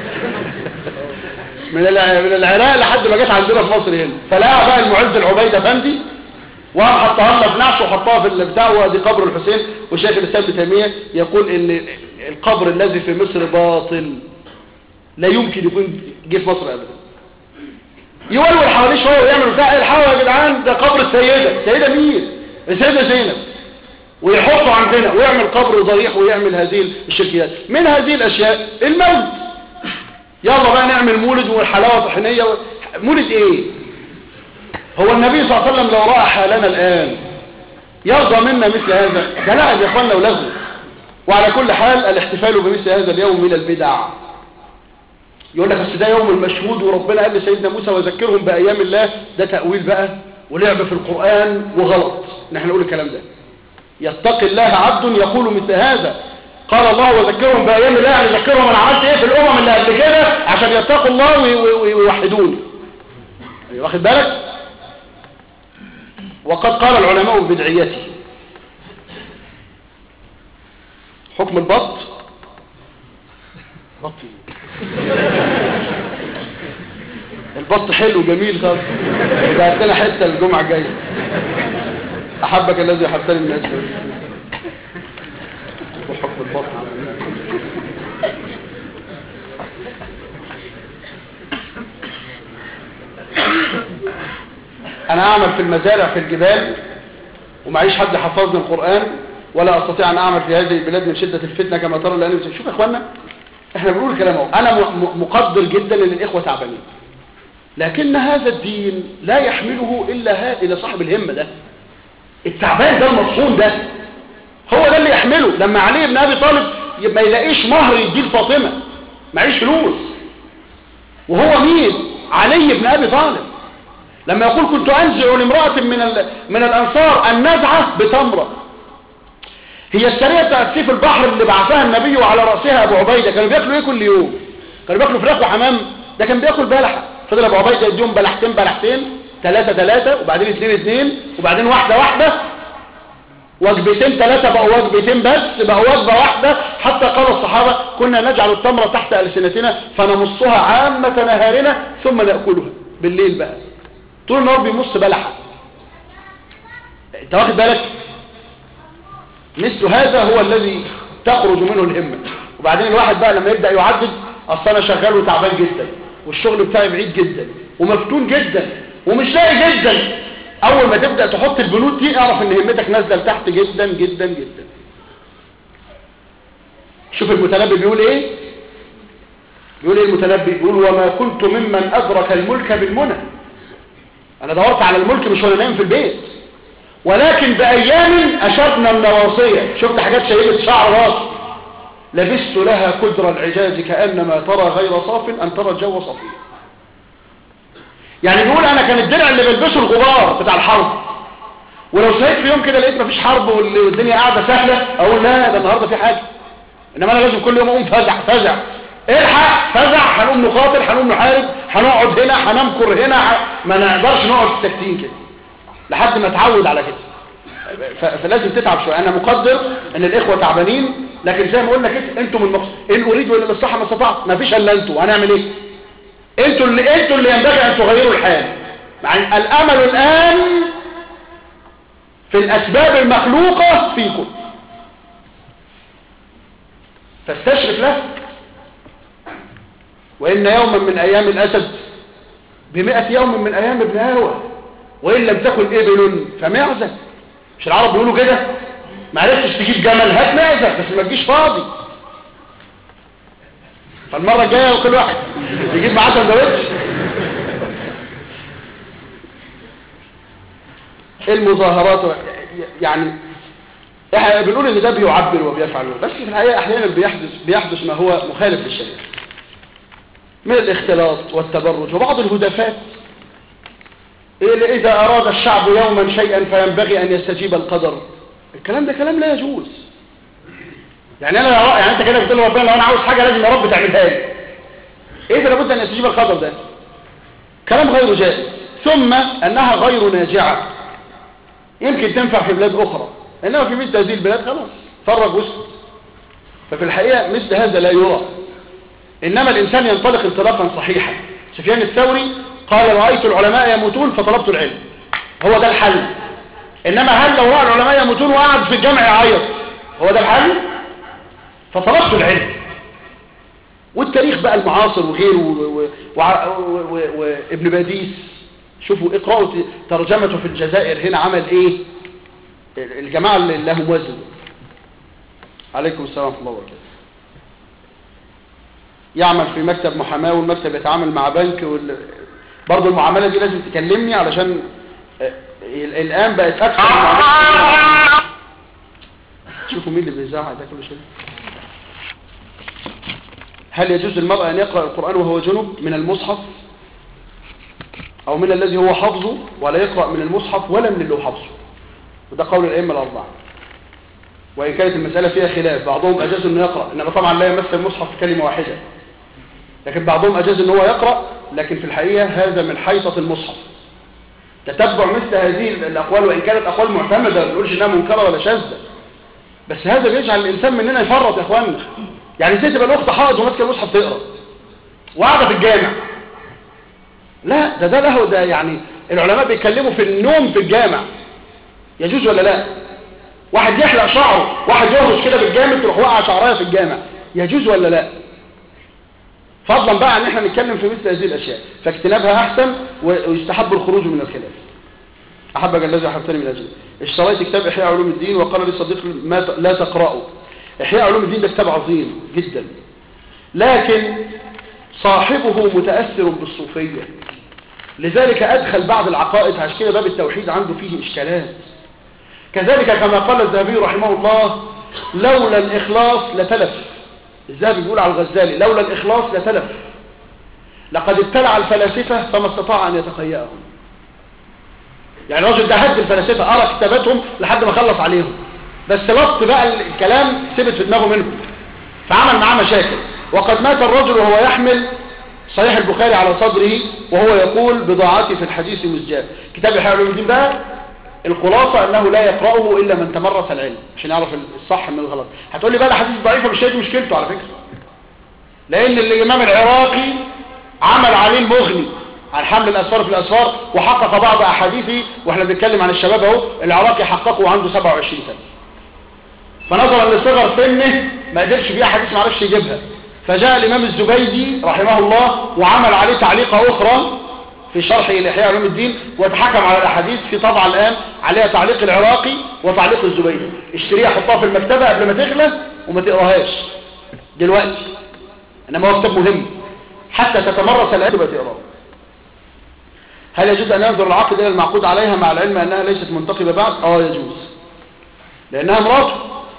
من الع... من العراق لحد ما جت عندنا في مصر هنا فلقى بقى المعز العبيد افندي وقام حطها لنا في نعش وحطها في البتاع وادي قبر الحسين وشيخ الاسلام ابن تيميه يقول ان القبر الذي في مصر باطل لا يمكن يكون جه في مصر ابدا يولول حواليه شويه ويعمل بتاع الحقوا يا جدعان ده قبر السيده السيده مين السيده زينب ويحطه عندنا ويعمل قبر ضريح ويعمل هذه الشركيات من هذه الاشياء المولد يلا بقى نعمل مولد والحلاوه طحينيه و... مولد ايه هو النبي صلى الله عليه وسلم لو راى حالنا الان يرضى منا مثل هذا ده لعب يا اخوانا ولغو وعلى كل حال الاحتفال بمثل هذا اليوم من البدع يقول لك بس ده يوم المشهود وربنا قال لسيدنا موسى وذكرهم بايام الله ده تاويل بقى ولعب في القران وغلط ان احنا نقول الكلام ده يتقي الله عبد يقول مثل هذا قال الله وذكرهم بايام الله يعني ذكرهم انا عملت ايه في الامم اللي قبل كده عشان يتقوا الله وي- وي- ويوحدوني أيوة، واخد بالك وقد قال العلماء ببدعيته حكم البط بط البط حلو جميل خالص بعت لنا حته الجمعه الجايه احبك الذي احبتني من اجله وحكم البط انا اعمل في المزارع في الجبال ومعيش حد يحفظني القرآن ولا استطيع ان اعمل في هذه البلاد من شدة الفتنة كما ترى الان شوف يا اخوانا احنا بنقول الكلام اهو انا م- م- مقدر جدا ان الاخوة تعبانين لكن هذا الدين لا يحمله الا ها الى صاحب الهمة ده التعبان ده المطحون ده هو ده اللي يحمله لما علي بن ابي طالب ما يلاقيش مهر يديه لفاطمه معيش فلوس وهو مين علي بن ابي طالب لما يقول كنت انزع لامراه من ال... من الانصار النزعه بتمره هي السريه بتاعت سيف البحر اللي بعثها النبي وعلى راسها ابو عبيده كانوا بياكلوا ايه كل يوم كانوا بياكلوا فراخ وحمام ده كان بياكل بلحه فضل ابو عبيده يديهم بلحتين بلحتين ثلاثه ثلاثه وبعدين اثنين اثنين وبعدين واحده واحده وجبتين ثلاثة بقوا وجبتين بس بقوا وجبة واحدة حتى قال الصحابة كنا نجعل التمرة تحت ألسنتنا فنمصها عامة نهارنا ثم نأكلها بالليل بقى طول النهار بيمص بلحة انت واخد بالك مثل هذا هو الذي تخرج منه الهمة وبعدين الواحد بقى لما يبدأ يعدد اصل انا شغال وتعبان جدا والشغل بتاعي بعيد جدا ومفتون جدا ومش لاقي جدا اول ما تبدأ تحط البنود دي اعرف ان همتك نازله لتحت جدا جدا جدا شوف المتنبي بيقول ايه بيقول ايه المتنبي بيقول وما كنت ممن ادرك الملك بالمنى انا دورت على الملك مش وانا نايم في البيت ولكن بايام اشرنا النواصية شفت حاجات شيبت شعر راسي لبست لها كدر العجاز كأنما ترى غير صاف ان ترى الجو صفيا يعني بيقول انا كان الدرع اللي بلبسه الغبار بتاع الحرب ولو صحيت في يوم كده لقيت مفيش حرب والدنيا قاعده سهله اقول لا ده النهارده في حاجه انما انا لازم كل يوم اقوم فزع فزع الحق فزع هنقوم نقاتل هنقوم نحارب هنقعد هنا هنمكر هنا ح... ما نقدرش نقعد ساكتين كده لحد ما اتعود على كده ف... فلازم تتعب شويه انا مقدر ان الاخوه تعبانين لكن زي ما قلنا كده انتم المقصود ان اريد الا الاصلاح ما استطعت ما فيش الا انتوا هنعمل ايه انتوا اللي انتوا اللي ينبغي ان تغيروا الحال يعني الامل الان في الاسباب المخلوقه فيكم فاستشرف له وان يوما من ايام الاسد بمئة يوم من ايام ابن هاوى وان لم تكن ابل فمعزة مش العرب بيقولوا كده ما عرفتش تجيب جمل هات معزة بس ما تجيش فاضي فالمرة الجاية وكل واحد يجيب معاه سندوتش المظاهرات يعني احنا بنقول ان ده بيعبر وبيفعل بس في الحقيقة احيانا بيحدث بيحدث ما هو مخالف للشريعة من الاختلاط والتبرج وبعض الهدفات إيه إذا أراد الشعب يوما شيئا فينبغي أن يستجيب القدر الكلام ده كلام لا يجوز يعني أنا يعني أنت كده بتقول ربنا لو أنا عاوز حاجة لازم يا رب تعملها لي إيه ده لابد أن يستجيب القدر ده كلام غير جائز ثم أنها غير ناجعة يمكن تنفع في بلاد أخرى إنما في مثل هذه البلاد خلاص فرج وسط ففي الحقيقة مثل هذا لا يرى إنما الإنسان ينطلق انطلاقا صحيحا سفيان الثوري قال رأيت العلماء يموتون فطلبت العلم هو ده الحل إنما هل لو رأى العلماء يموتون وقعد في الجامع يعيط هو ده الحل فطلبت العلم والتاريخ بقى المعاصر وغيره و- و- وع- و- و- وابن باديس شوفوا اقرأوا ت- ترجمته في الجزائر هنا عمل ايه الجماعة اللي لهم وزن عليكم السلام ورحمة الله وبركاته يعمل في مكتب محاماة والمكتب يتعامل مع بنك وال... برضه المعاملة دي لازم تكلمني علشان آه، ال- الآن بقت أكثر المعاملات شوفوا مين اللي بيزعق ده كل شيء هل يجوز للمرأة أن يقرأ القرآن وهو جنب من المصحف أو من الذي هو حفظه ولا يقرأ من المصحف ولا من اللي هو حفظه وده قول الأئمة الأربعة وإن كانت المسألة فيها خلاف بعضهم أجاز أنه يقرأ إنما طبعا لا يمثل المصحف كلمة واحدة لكن بعضهم أجاز أنه هو يقرأ لكن في الحقيقة هذا من حيطة المصحف تتبع مثل هذه الأقوال وإن كانت أقوال معتمدة ما نقولش إنها منكرة ولا شاذة بس هذا بيجعل الإنسان مننا يفرط يا إخواننا يعني ازاي تبقى الأخت حائض وماسكة المصحف تقرأ وقاعدة في الجامع لا ده ده له ده يعني العلماء بيتكلموا في النوم في الجامع يجوز ولا لا واحد يحلق شعره واحد يهرش كده بالجامد تروح وقع شعرها في الجامع يجوز ولا لا فضلا بقى ان احنا نتكلم في مثل هذه الاشياء فاجتنابها احسن ويستحب الخروج من الخلاف احبك الذي احبتني من اجله اشتريت كتاب احياء علوم الدين وقال لي صديق ما ت- لا تقراه احياء علوم الدين ده كتاب عظيم جدا لكن صاحبه متاثر بالصوفيه لذلك ادخل بعض العقائد عشان كده باب التوحيد عنده فيه اشكالات كذلك كما قال الذهبي رحمه الله لولا الإخلاص لتلف الذهبي بيقول على الغزالي لولا الإخلاص لتلف لقد ابتلع الفلاسفة فما استطاع أن يتخيأهم يعني الراجل ده هد الفلاسفة قرأ كتاباتهم لحد ما خلص عليهم بس لط بقى الكلام ثبت في دماغه منهم فعمل معاه مشاكل وقد مات الرجل وهو يحمل صحيح البخاري على صدره وهو يقول بضاعتي في الحديث مزجاة كتاب إحياء علوم الدين بقى الخلاصة أنه لا يقرأه إلا من تمرس العلم عشان يعرف الصح من الغلط هتقول لي بقى الحديث ضعيفة مش هي دي مشكلته على فكرة لأن الإمام العراقي عمل عليه المغني عن حمل الأسفار في الأسفار وحقق بعض أحاديثه وإحنا بنتكلم عن الشباب اهو العراقي حققه وعنده 27 سنة فنظرا لصغر سنه ما قدرش فيها حديث ما عرفش يجيبها فجاء الإمام الزبيدي رحمه الله وعمل عليه تعليقة أخرى في شرحه لإحياء علوم الدين وتحكم على الأحاديث في طبعا الآن عليها تعليق العراقي وتعليق الزبيدي اشتريها حطها في المكتبة قبل ما تغلى وما تقراهاش دلوقتي إنما هو كتاب مهم حتى تتمرس العلم تبقى تقراه هل يجوز أن ينظر العقد إلى المعقود عليها مع العلم أنها ليست منتقبة بعد؟ آه يجوز لأنها مراته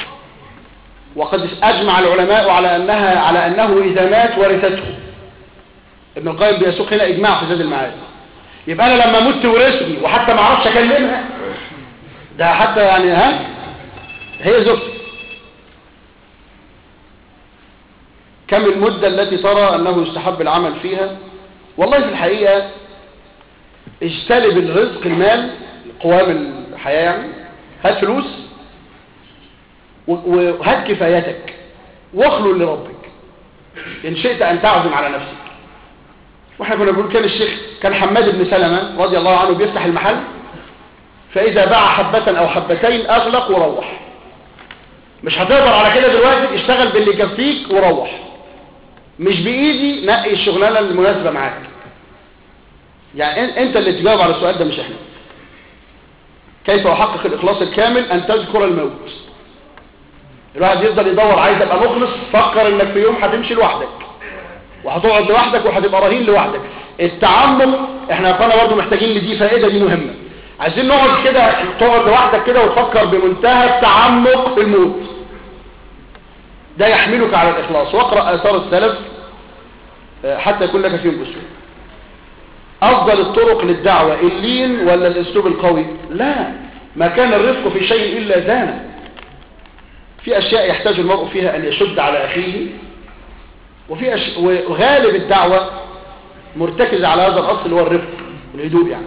وقد أجمع العلماء على أنها على أنه إذا مات ورثته ابن القيم بيسوق هنا إجماع في زاد المعاد يبقى أنا لما مت ورثني وحتى ما اعرفش أكلمها ده حتى يعني ها هي زوجتي كم المدة التي ترى أنه يستحب العمل فيها والله في الحقيقة اجتلب الرزق المال قوام الحياة يعني هات فلوس وهات كفايتك واخلو لربك إن شئت أن تعزم على نفسك واحنا كنا بنقول كان الشيخ كان حماد بن سلمة رضي الله عنه بيفتح المحل فإذا باع حبة أو حبتين أغلق وروح مش هتقدر على كده دلوقتي اشتغل باللي يكفيك وروح مش بإيدي نقي الشغلانة المناسبة معاك يعني انت اللي تجاوب على السؤال ده مش احنا كيف احقق الاخلاص الكامل ان تذكر الموت الواحد يفضل يدور عايز ابقى مخلص فكر انك في يوم هتمشي لوحدك وهتقعد لوحدك وهتبقى رهين لوحدك التعمق احنا يا اخوانا برضه محتاجين لدي فائده دي مهمه عايزين نقعد كده تقعد لوحدك كده وتفكر بمنتهى التعمق في الموت ده يحملك على الاخلاص واقرا اثار السلف حتى يكون لك فيهم اسلوب افضل الطرق للدعوه اللين ولا الاسلوب القوي لا ما كان الرفق في شيء الا زانه في اشياء يحتاج المرء فيها ان يشد على اخيه وفي أش... وغالب الدعوة مرتكزة على هذا الأصل اللي هو الرفق الهدوء يعني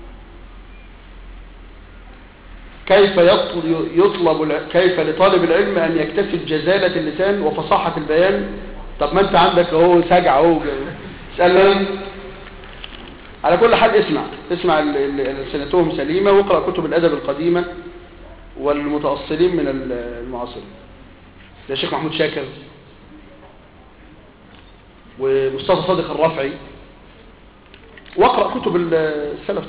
كيف يطلب, يطلب كيف لطالب العلم أن يكتسب جزالة اللسان وفصاحة البيان طب ما أنت عندك اهو سجع اهو اسأل على كل حال اسمع اسمع سنتهم سليمة واقرأ كتب الأدب القديمة والمتأصلين من المعاصرين ده الشيخ محمود شاكر ومصطفى صادق الرافعي واقرأ كتب السلف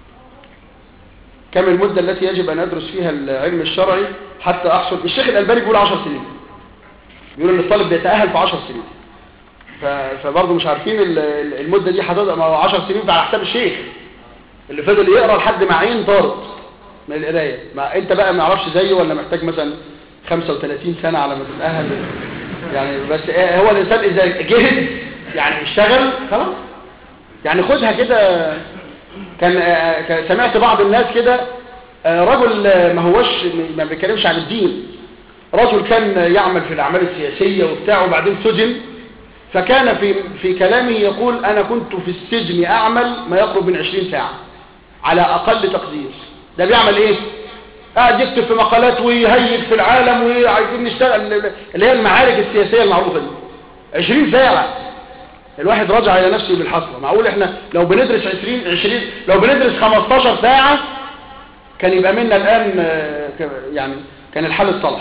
كم المدة التي يجب أن أدرس فيها العلم الشرعي حتى أحصل الشيخ الألباني بيقول 10 سنين بيقول أن الطالب بيتأهل في 10 سنين ف- فبرضه مش عارفين ال- ال- المدة دي هتبقى ما هو 10 سنين على حساب الشيخ اللي فضل يقرا لحد ما عين طارت من القرايه ما انت بقى ما اعرفش زيه ولا محتاج مثلا 35 سنه على ما تتاهل يعني بس إيه هو الانسان اذا جهد يعني اشتغل خلاص يعني خدها كده كان آه، كان- سمعت بعض الناس كده آه، رجل آه، ما هوش ما بيتكلمش عن الدين رجل كان يعمل في الاعمال السياسيه وبتاع وبعدين سجن فكان في في كلامه يقول انا كنت في السجن اعمل ما يقرب من 20 ساعه على اقل تقدير ده بيعمل ايه قاعد يكتب في مقالات ويهيج في العالم وعايزين نشتغل اللي هي المعارك السياسيه المعروفه دي 20 ساعه الواحد رجع الى نفسه بالحسره معقول احنا لو بندرس 20 20 لو بندرس 15 ساعه كان يبقى منا الان آه، ك- يعني كان الحال اتصلح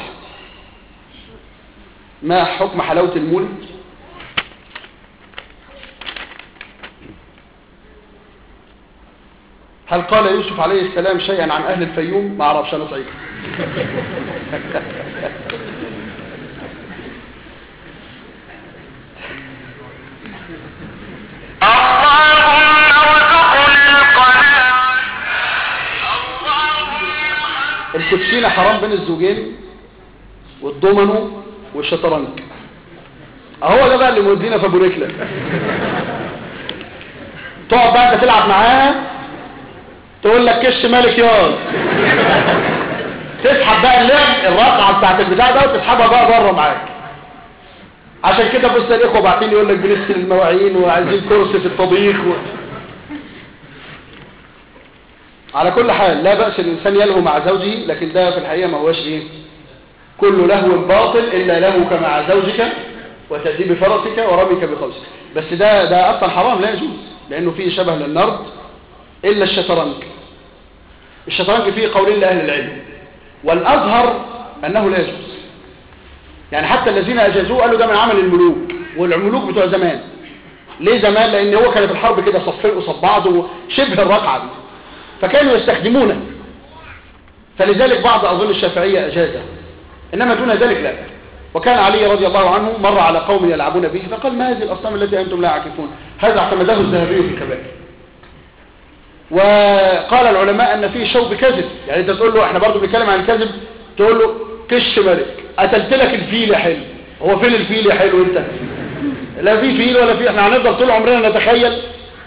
ما حكم حلاوه المولد هل قال يوسف عليه السلام شيئا عن أهل الفيوم ما أعرفش أنا صعيد الكوتشينة حرام بين الزوجين والضمنو والشطرنج اهو ده بقى اللي مودينا في بوريكلا تقعد بقى انت تلعب معاها تقول لك كش مالك ياض تسحب بقى اللعب الرقعه بتاعت البتاع ده وتسحبها بقى بره معاك عشان كده بص الاخوه باعتين يقول لك بنغسل المواعين وعايزين كرسي في الطبيخ و... على كل حال لا بأس الإنسان يلهو مع زوجه لكن ده في الحقيقة ما هوش إيه كل لهو باطل إلا لهوك مع زوجك وتأديب فرسك ورميك بقوسك بس ده ده أصلا حرام لا يجوز لأنه فيه شبه للنرد إلا الشطرنج الشطرنج فيه قولين لأهل العلم والأظهر أنه لا يجوز يعني حتى الذين أجازوه قالوا ده من عمل الملوك والملوك بتوع زمان ليه زمان لأن هو كان في الحرب كده صفين قصاد بعض وشبه الرقعة دي فكانوا يستخدمونه فلذلك بعض أظن الشافعية أجازه إنما دون ذلك لا وكان علي رضي الله عنه مر على قوم يلعبون به فقال ما هذه الأصنام التي أنتم لا عاكفون هذا اعتمده الذهبي في الكبائر وقال العلماء أن فيه شوب كذب يعني أنت تقول له احنا برضو بنتكلم عن الكذب تقول له كش ملك قتلت لك الفيل يا حلو هو فين الفيل يا حلو انت لا في فيل ولا في احنا هنفضل طول عمرنا نتخيل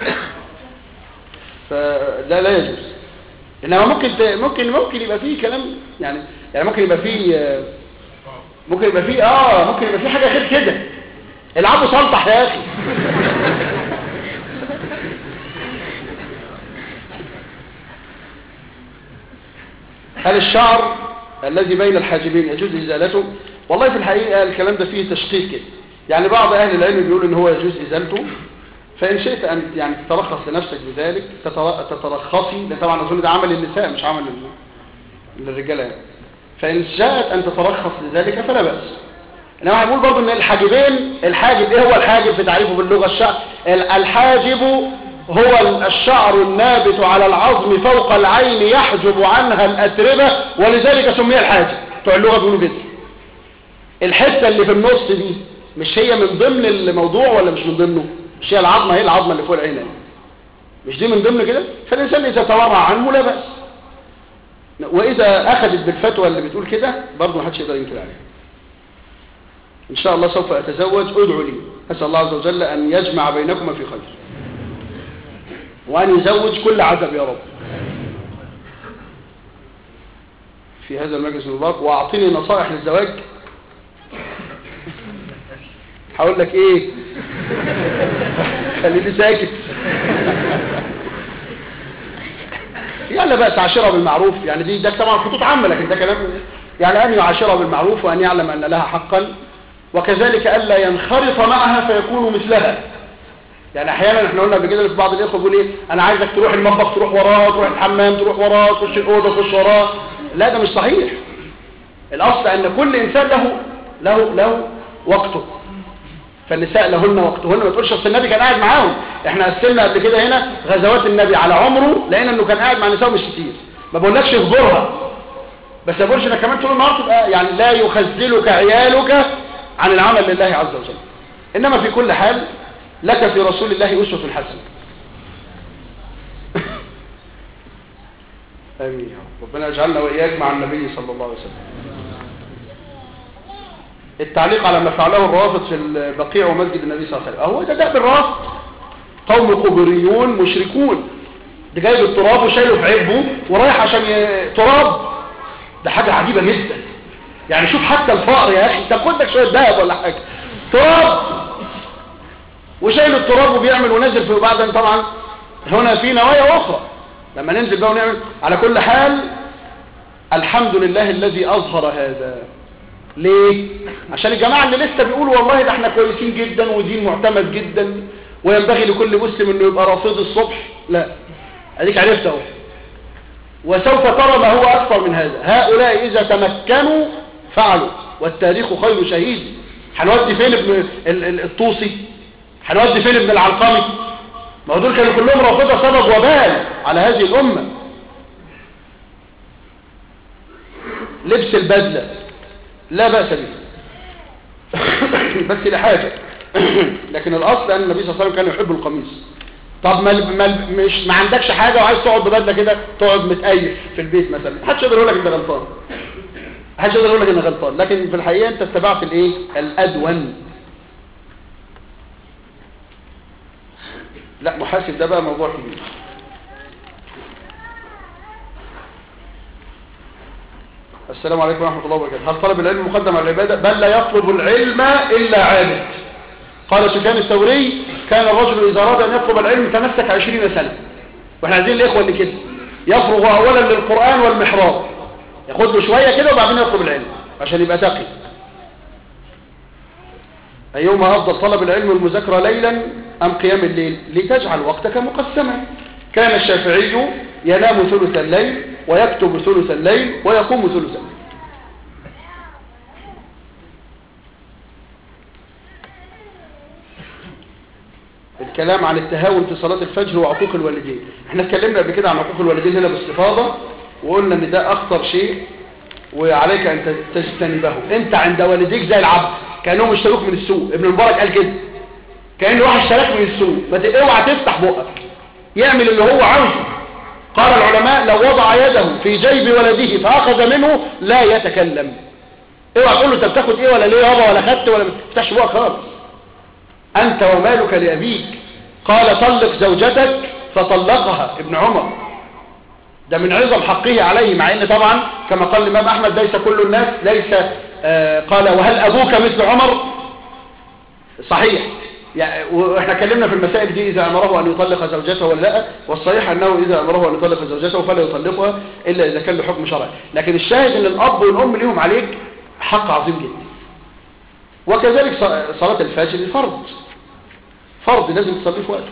فلا لا يجوز انما ممكن ت... ممكن ممكن يبقى فيه كلام يعني يعني ممكن يبقى فيه آه، ممكن يبقى فيه اه ممكن يبقى فيه حاجه غير كده العبوا سلطح يا اخي هل الشعر الذي بين الحاجبين يجوز ازالته والله في الحقيقه الكلام ده فيه تشقيق كده يعني بعض اهل العلم بيقول ان هو يجوز ازالته فإن شئت أن يعني تترخص لنفسك بذلك تتر- تترخصي ده طبعا أظن ده عمل النساء مش عمل ال- للرجالة يعني. فإن شاءت أن تترخص لذلك فلا بأس إنما هنقول برضو أن الحاجبين الحاجب إيه هو الحاجب في تعريفه باللغة الشعر الحاجب هو ال- الشعر النابت على العظم فوق العين يحجب عنها الأتربة ولذلك سمي الحاجب بتوع اللغة بيقولوا كده الحتة اللي في النص دي مش هي من ضمن الموضوع ولا مش من ضمنه مش هي العظمة هي العظمة اللي فوق العين يعني. مش دي من ضمن كده فالإنسان إذا تورع عنه لا بأس وإذا أخذت بالفتوى اللي بتقول كده برضه ما حدش يقدر ينكر عليها إن شاء الله سوف أتزوج ادعوا لي أسأل الله عز وجل أن يجمع بينكما في خير وأن يزوج كل عزب يا رب في هذا المجلس المبارك وأعطيني نصائح للزواج هقول لك ايه خليني ساكت يلا بقى تعاشرها بالمعروف يعني دي ده طبعا خطوط عامه لكن ده كلام يعني ان يعاشرها بالمعروف وان يعلم ان لها حقا وكذلك الا ينخرط معها فيكون مثلها يعني احيانا احنا قلنا قبل كده في بعض الاخوه بيقول ايه انا عايزك تروح المطبخ تروح وراه تروح الحمام تروح وراه تخش الاوضه تخش وراه لا ده مش صحيح الاصل ان كل انسان له له له وقته فالنساء لهن وقتهن ما تقولش اصل النبي كان قاعد معاهم احنا قسمنا قبل كده هنا غزوات النبي على عمره لقينا انه كان قاعد مع النساء مش كتير ما بقولكش اهجرها بس ما بقولش انك كمان طول النهار تبقى يعني لا يخزلك عيالك عن العمل لله عز وجل انما في كل حال لك في رسول الله اسوه حسنه امين يا رب ربنا يجعلنا واياك مع النبي صلى الله عليه وسلم التعليق على ما فعله الرافض في البقيع ومسجد النبي صلى الله عليه وسلم هو ده دأب الرافض قوم قبريون مشركون ده جايب التراب وشايله في عبه ورايح عشان ي... تراب ده حاجة عجيبة جدا يعني شوف حتى الفقر يا اخي تاخد لك شوية ذهب ولا حاجة تراب وشايل التراب وبيعمل ونزل فيه وبعدين طبعا هنا في نوايا اخرى لما ننزل بقى ونعمل على كل حال الحمد لله الذي اظهر هذا ليه عشان الجماعة اللي لسه بيقولوا والله ده احنا كويسين جدا ودين معتمد جدا وينبغي لكل مسلم انه يبقى رافض الصبح لا اديك عرفت اهو وسوف ترى ما هو اكثر من هذا هؤلاء اذا تمكنوا فعلوا والتاريخ خير شهيد هنودي فين ابن ال- ال- الطوسي هنودي فين ابن العلقمي ما هو دول كانوا كلهم رافضه سبب وبال على هذه الامه لبس البدله لا بأس به بس لحاجة لكن الأصل أن النبي صلى الله عليه وسلم كان يحب القميص طب ما, ما مش ما عندكش حاجة وعايز تقعد ببدلة كده تقعد متأيف في البيت مثلا محدش يقدر يقول لك انت غلطان محدش يقدر يقول لك انت غلطان لكن في الحقيقة انت اتبعت الايه الأدون لا محاسب ده بقى موضوع كبير السلام عليكم ورحمة الله وبركاته هل طلب العلم مقدم على العبادة بل لا يطلب العلم إلا عابد قال سفيان الثوري كان الرجل إذا أراد أن يطلب العلم تمسك عشرين سنة واحنا عايزين الإخوة اللي كده يفرغ أولا للقرآن والمحراب ياخد له شوية كده وبعدين يطلب العلم عشان يبقى تقي أيهما أفضل طلب العلم والمذاكرة ليلا أم قيام الليل لتجعل وقتك مقسما كان الشافعي ينام ثلث الليل ويكتب ثلث الليل ويقوم ثلث الليل الكلام عن التهاون في صلاة الفجر وعقوق الوالدين احنا اتكلمنا قبل كده عن عقوق الوالدين هنا باستفاضة وقلنا ان ده اخطر شيء وعليك ان تجتنبه انت عند والديك زي العبد كانهم اشتروك من السوق ابن المبارك قال كده كان واحد اشتراك من السوق ما ت- اوعى تفتح بقك يعمل اللي هو عاوزه قال العلماء لو وضع يده في جيب ولده فاخذ منه لا يتكلم اوعى تقول له انت بتاخد ايه ولا ليه يابا ولا خدت ولا ما تفتحش بقك خالص أنت ومالك لأبيك قال طلق زوجتك فطلقها ابن عمر ده من عظم حقه عليه مع ان طبعا كما قال الإمام أحمد ليس كل الناس ليس آه قال وهل أبوك مثل عمر صحيح يعني واحنا اتكلمنا في المسائل دي إذا أمره أن يطلق زوجته ولا لا والصحيح أنه إذا أمره أن يطلق زوجته فلا يطلقها إلا إذا كان له حكم شرعي لكن الشاهد أن الأب والأم ليهم عليك حق عظيم جدا وكذلك ص- صلاة الفجر فرض فرض لازم تصليه في وقته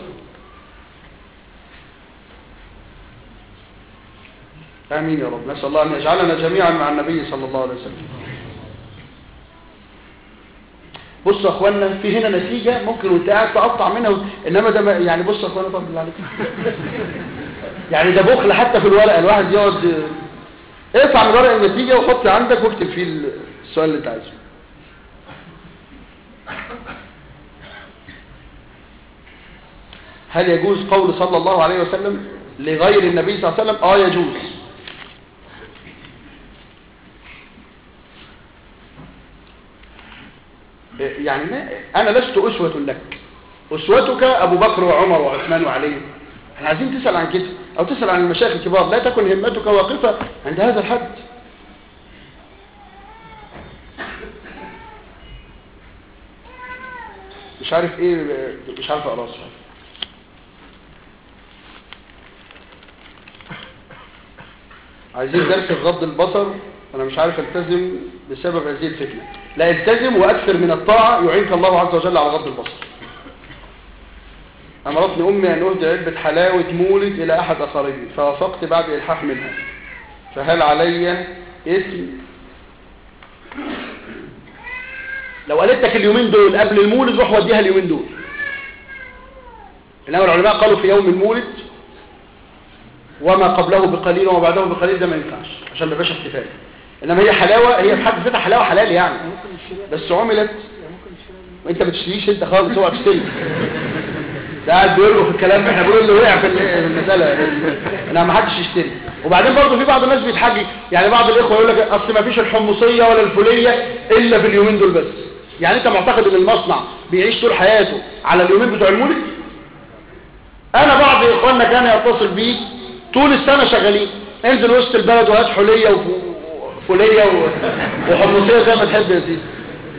آمين يا رب نسأل الله أن يجعلنا جميعا مع النبي صلى الله عليه وسلم بصوا يا اخوانا في هنا نتيجة ممكن وانت قاعد تقطع منها و... انما ده ما... يعني بصوا يا اخوانا طب بالله عليكم يعني ده بخل حتى في الورقة الواحد يقعد اقطع من ورق النتيجة وحط عندك واكتب فيه السؤال اللي انت عايزه هل يجوز قول صلى الله عليه وسلم لغير النبي صلى الله عليه وسلم اه يجوز يعني ما انا لست اسوة لك اسوتك ابو بكر وعمر وعثمان وعلي احنا عايزين تسأل عن كده او تسأل عن المشايخ الكبار لا تكن همتك واقفة عند هذا الحد مش عارف ايه مش عارف اقراه صحيح عايزين درس غض البصر انا مش عارف التزم بسبب هذه الفتنة لا التزم واكثر من الطاعة يعينك الله عز وجل على غض البصر امرتني امي ان اهدي علبة حلاوة مولد الى احد اقاربي فوافقت بعد الحاح منها فهل علي اسم لو قالت لك اليومين دول قبل المولد روح وديها اليومين دول انما العلماء قالوا في يوم المولد وما قبله بقليل وما بعده بقليل ده ما ينفعش عشان ما يبقاش احتفال انما هي حلاوه هي في حد ذاتها حلاوه حلال يعني بس عملت وانت ما بتشتريش انت خالص اوعى تشتري ده قاعد بيرغوا في الكلام احنا بنقول اللي وقع في المساله انا ما حدش يشتري وبعدين برضه في بعض الناس بيتحجج يعني بعض الاخوه يقول لك اصل ما فيش الحمصيه ولا الفوليه الا في اليومين دول بس يعني انت معتقد ان المصنع بيعيش طول حياته على اليومين بتوع المولد انا بعض اخواننا كان يتصل بي طول السنه شغالين انزل وسط البلد وهات حليه وفوليه وحمصيه زي ما تحب يا سيدي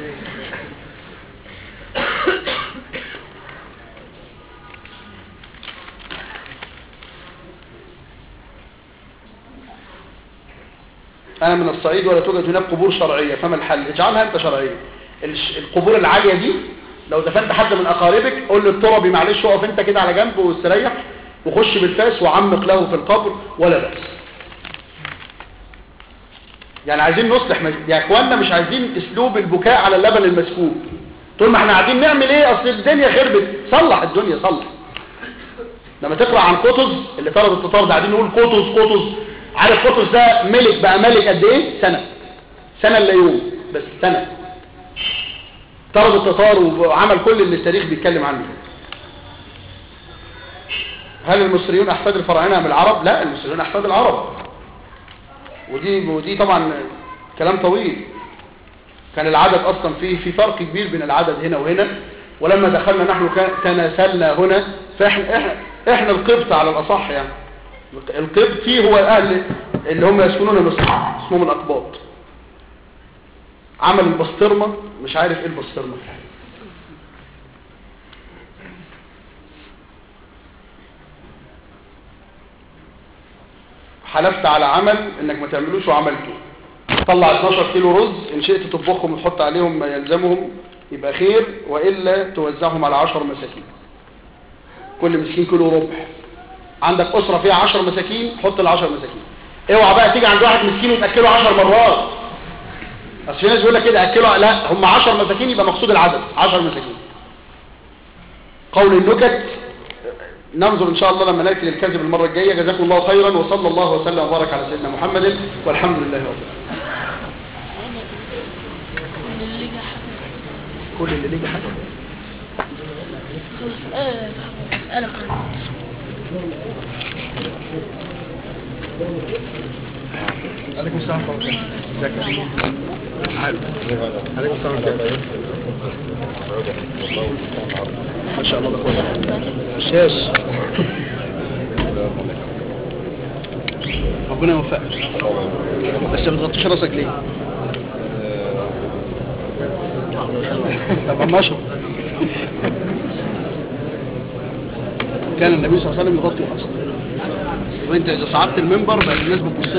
انا من الصعيد ولا توجد هناك قبور شرعيه فما الحل اجعلها انت شرعيه الش- القبور العاليه دي لو دفنت حد من اقاربك قول للتربي معلش اقف انت كده على جنب واستريح وخش بالفاس وعمق له في القبر ولا بأس يعني عايزين نصلح مج... يا اخواننا مش عايزين اسلوب البكاء على اللبن المسكوب طول ما احنا قاعدين نعمل ايه اصل الدنيا خربت صلح الدنيا صلح لما تقرا عن قطز اللي طلب التتار ده قاعدين نقول قطز قطز عارف قطز ده ملك بقى ملك قد ايه سنه سنه الا يوم بس سنه طرد التتار وعمل كل اللي التاريخ بيتكلم عنه هل المصريون احفاد الفراعنه من العرب لا المصريون احفاد العرب ودي ودي طبعا كلام طويل كان العدد اصلا فيه في فرق كبير بين العدد هنا وهنا ولما دخلنا نحن كان- تناسلنا هنا فاحنا احنا, احنا القبط على الاصح يعني القبطي هو اهل اللي هم يسكنون مصر اسمهم الاقباط عمل البسطرمه مش عارف ايه البسطرمه حلفت على عمل انك ما تعملوش وعملته طلع 12 كيلو رز ان شئت تطبخهم وتحط عليهم ما يلزمهم يبقى خير والا توزعهم على 10 مساكين كل مسكين كيلو ربع عندك اسره فيها 10 مساكين حط ال 10 مساكين اوعى بقى تيجي عند واحد مسكين وتاكله 10 مرات اصل في ناس بيقول لك كده اكله لا هم 10 مساكين يبقى مقصود العدد 10 مساكين قول النكت ننظر ان شاء الله لما ناتي للكذب المره الجايه جزاكم الله خيرا وصلى الله وسلم وبارك على سيدنا محمد والحمد لله رب العالمين اللي جه حاجة كل اللي ليه حاجه خلاص آه أسألك عن عليكم السلام ورحمه الله ازيك يا شيخ عليكم السلام ورحمه الله ما شاء الله ده كويس شاش ربنا يوفقك بس ما تغطيش راسك ليه طب ما اشرب كان النبي صلى الله عليه وسلم يغطي راسه وانت اذا صعدت المنبر بقى الناس بتبص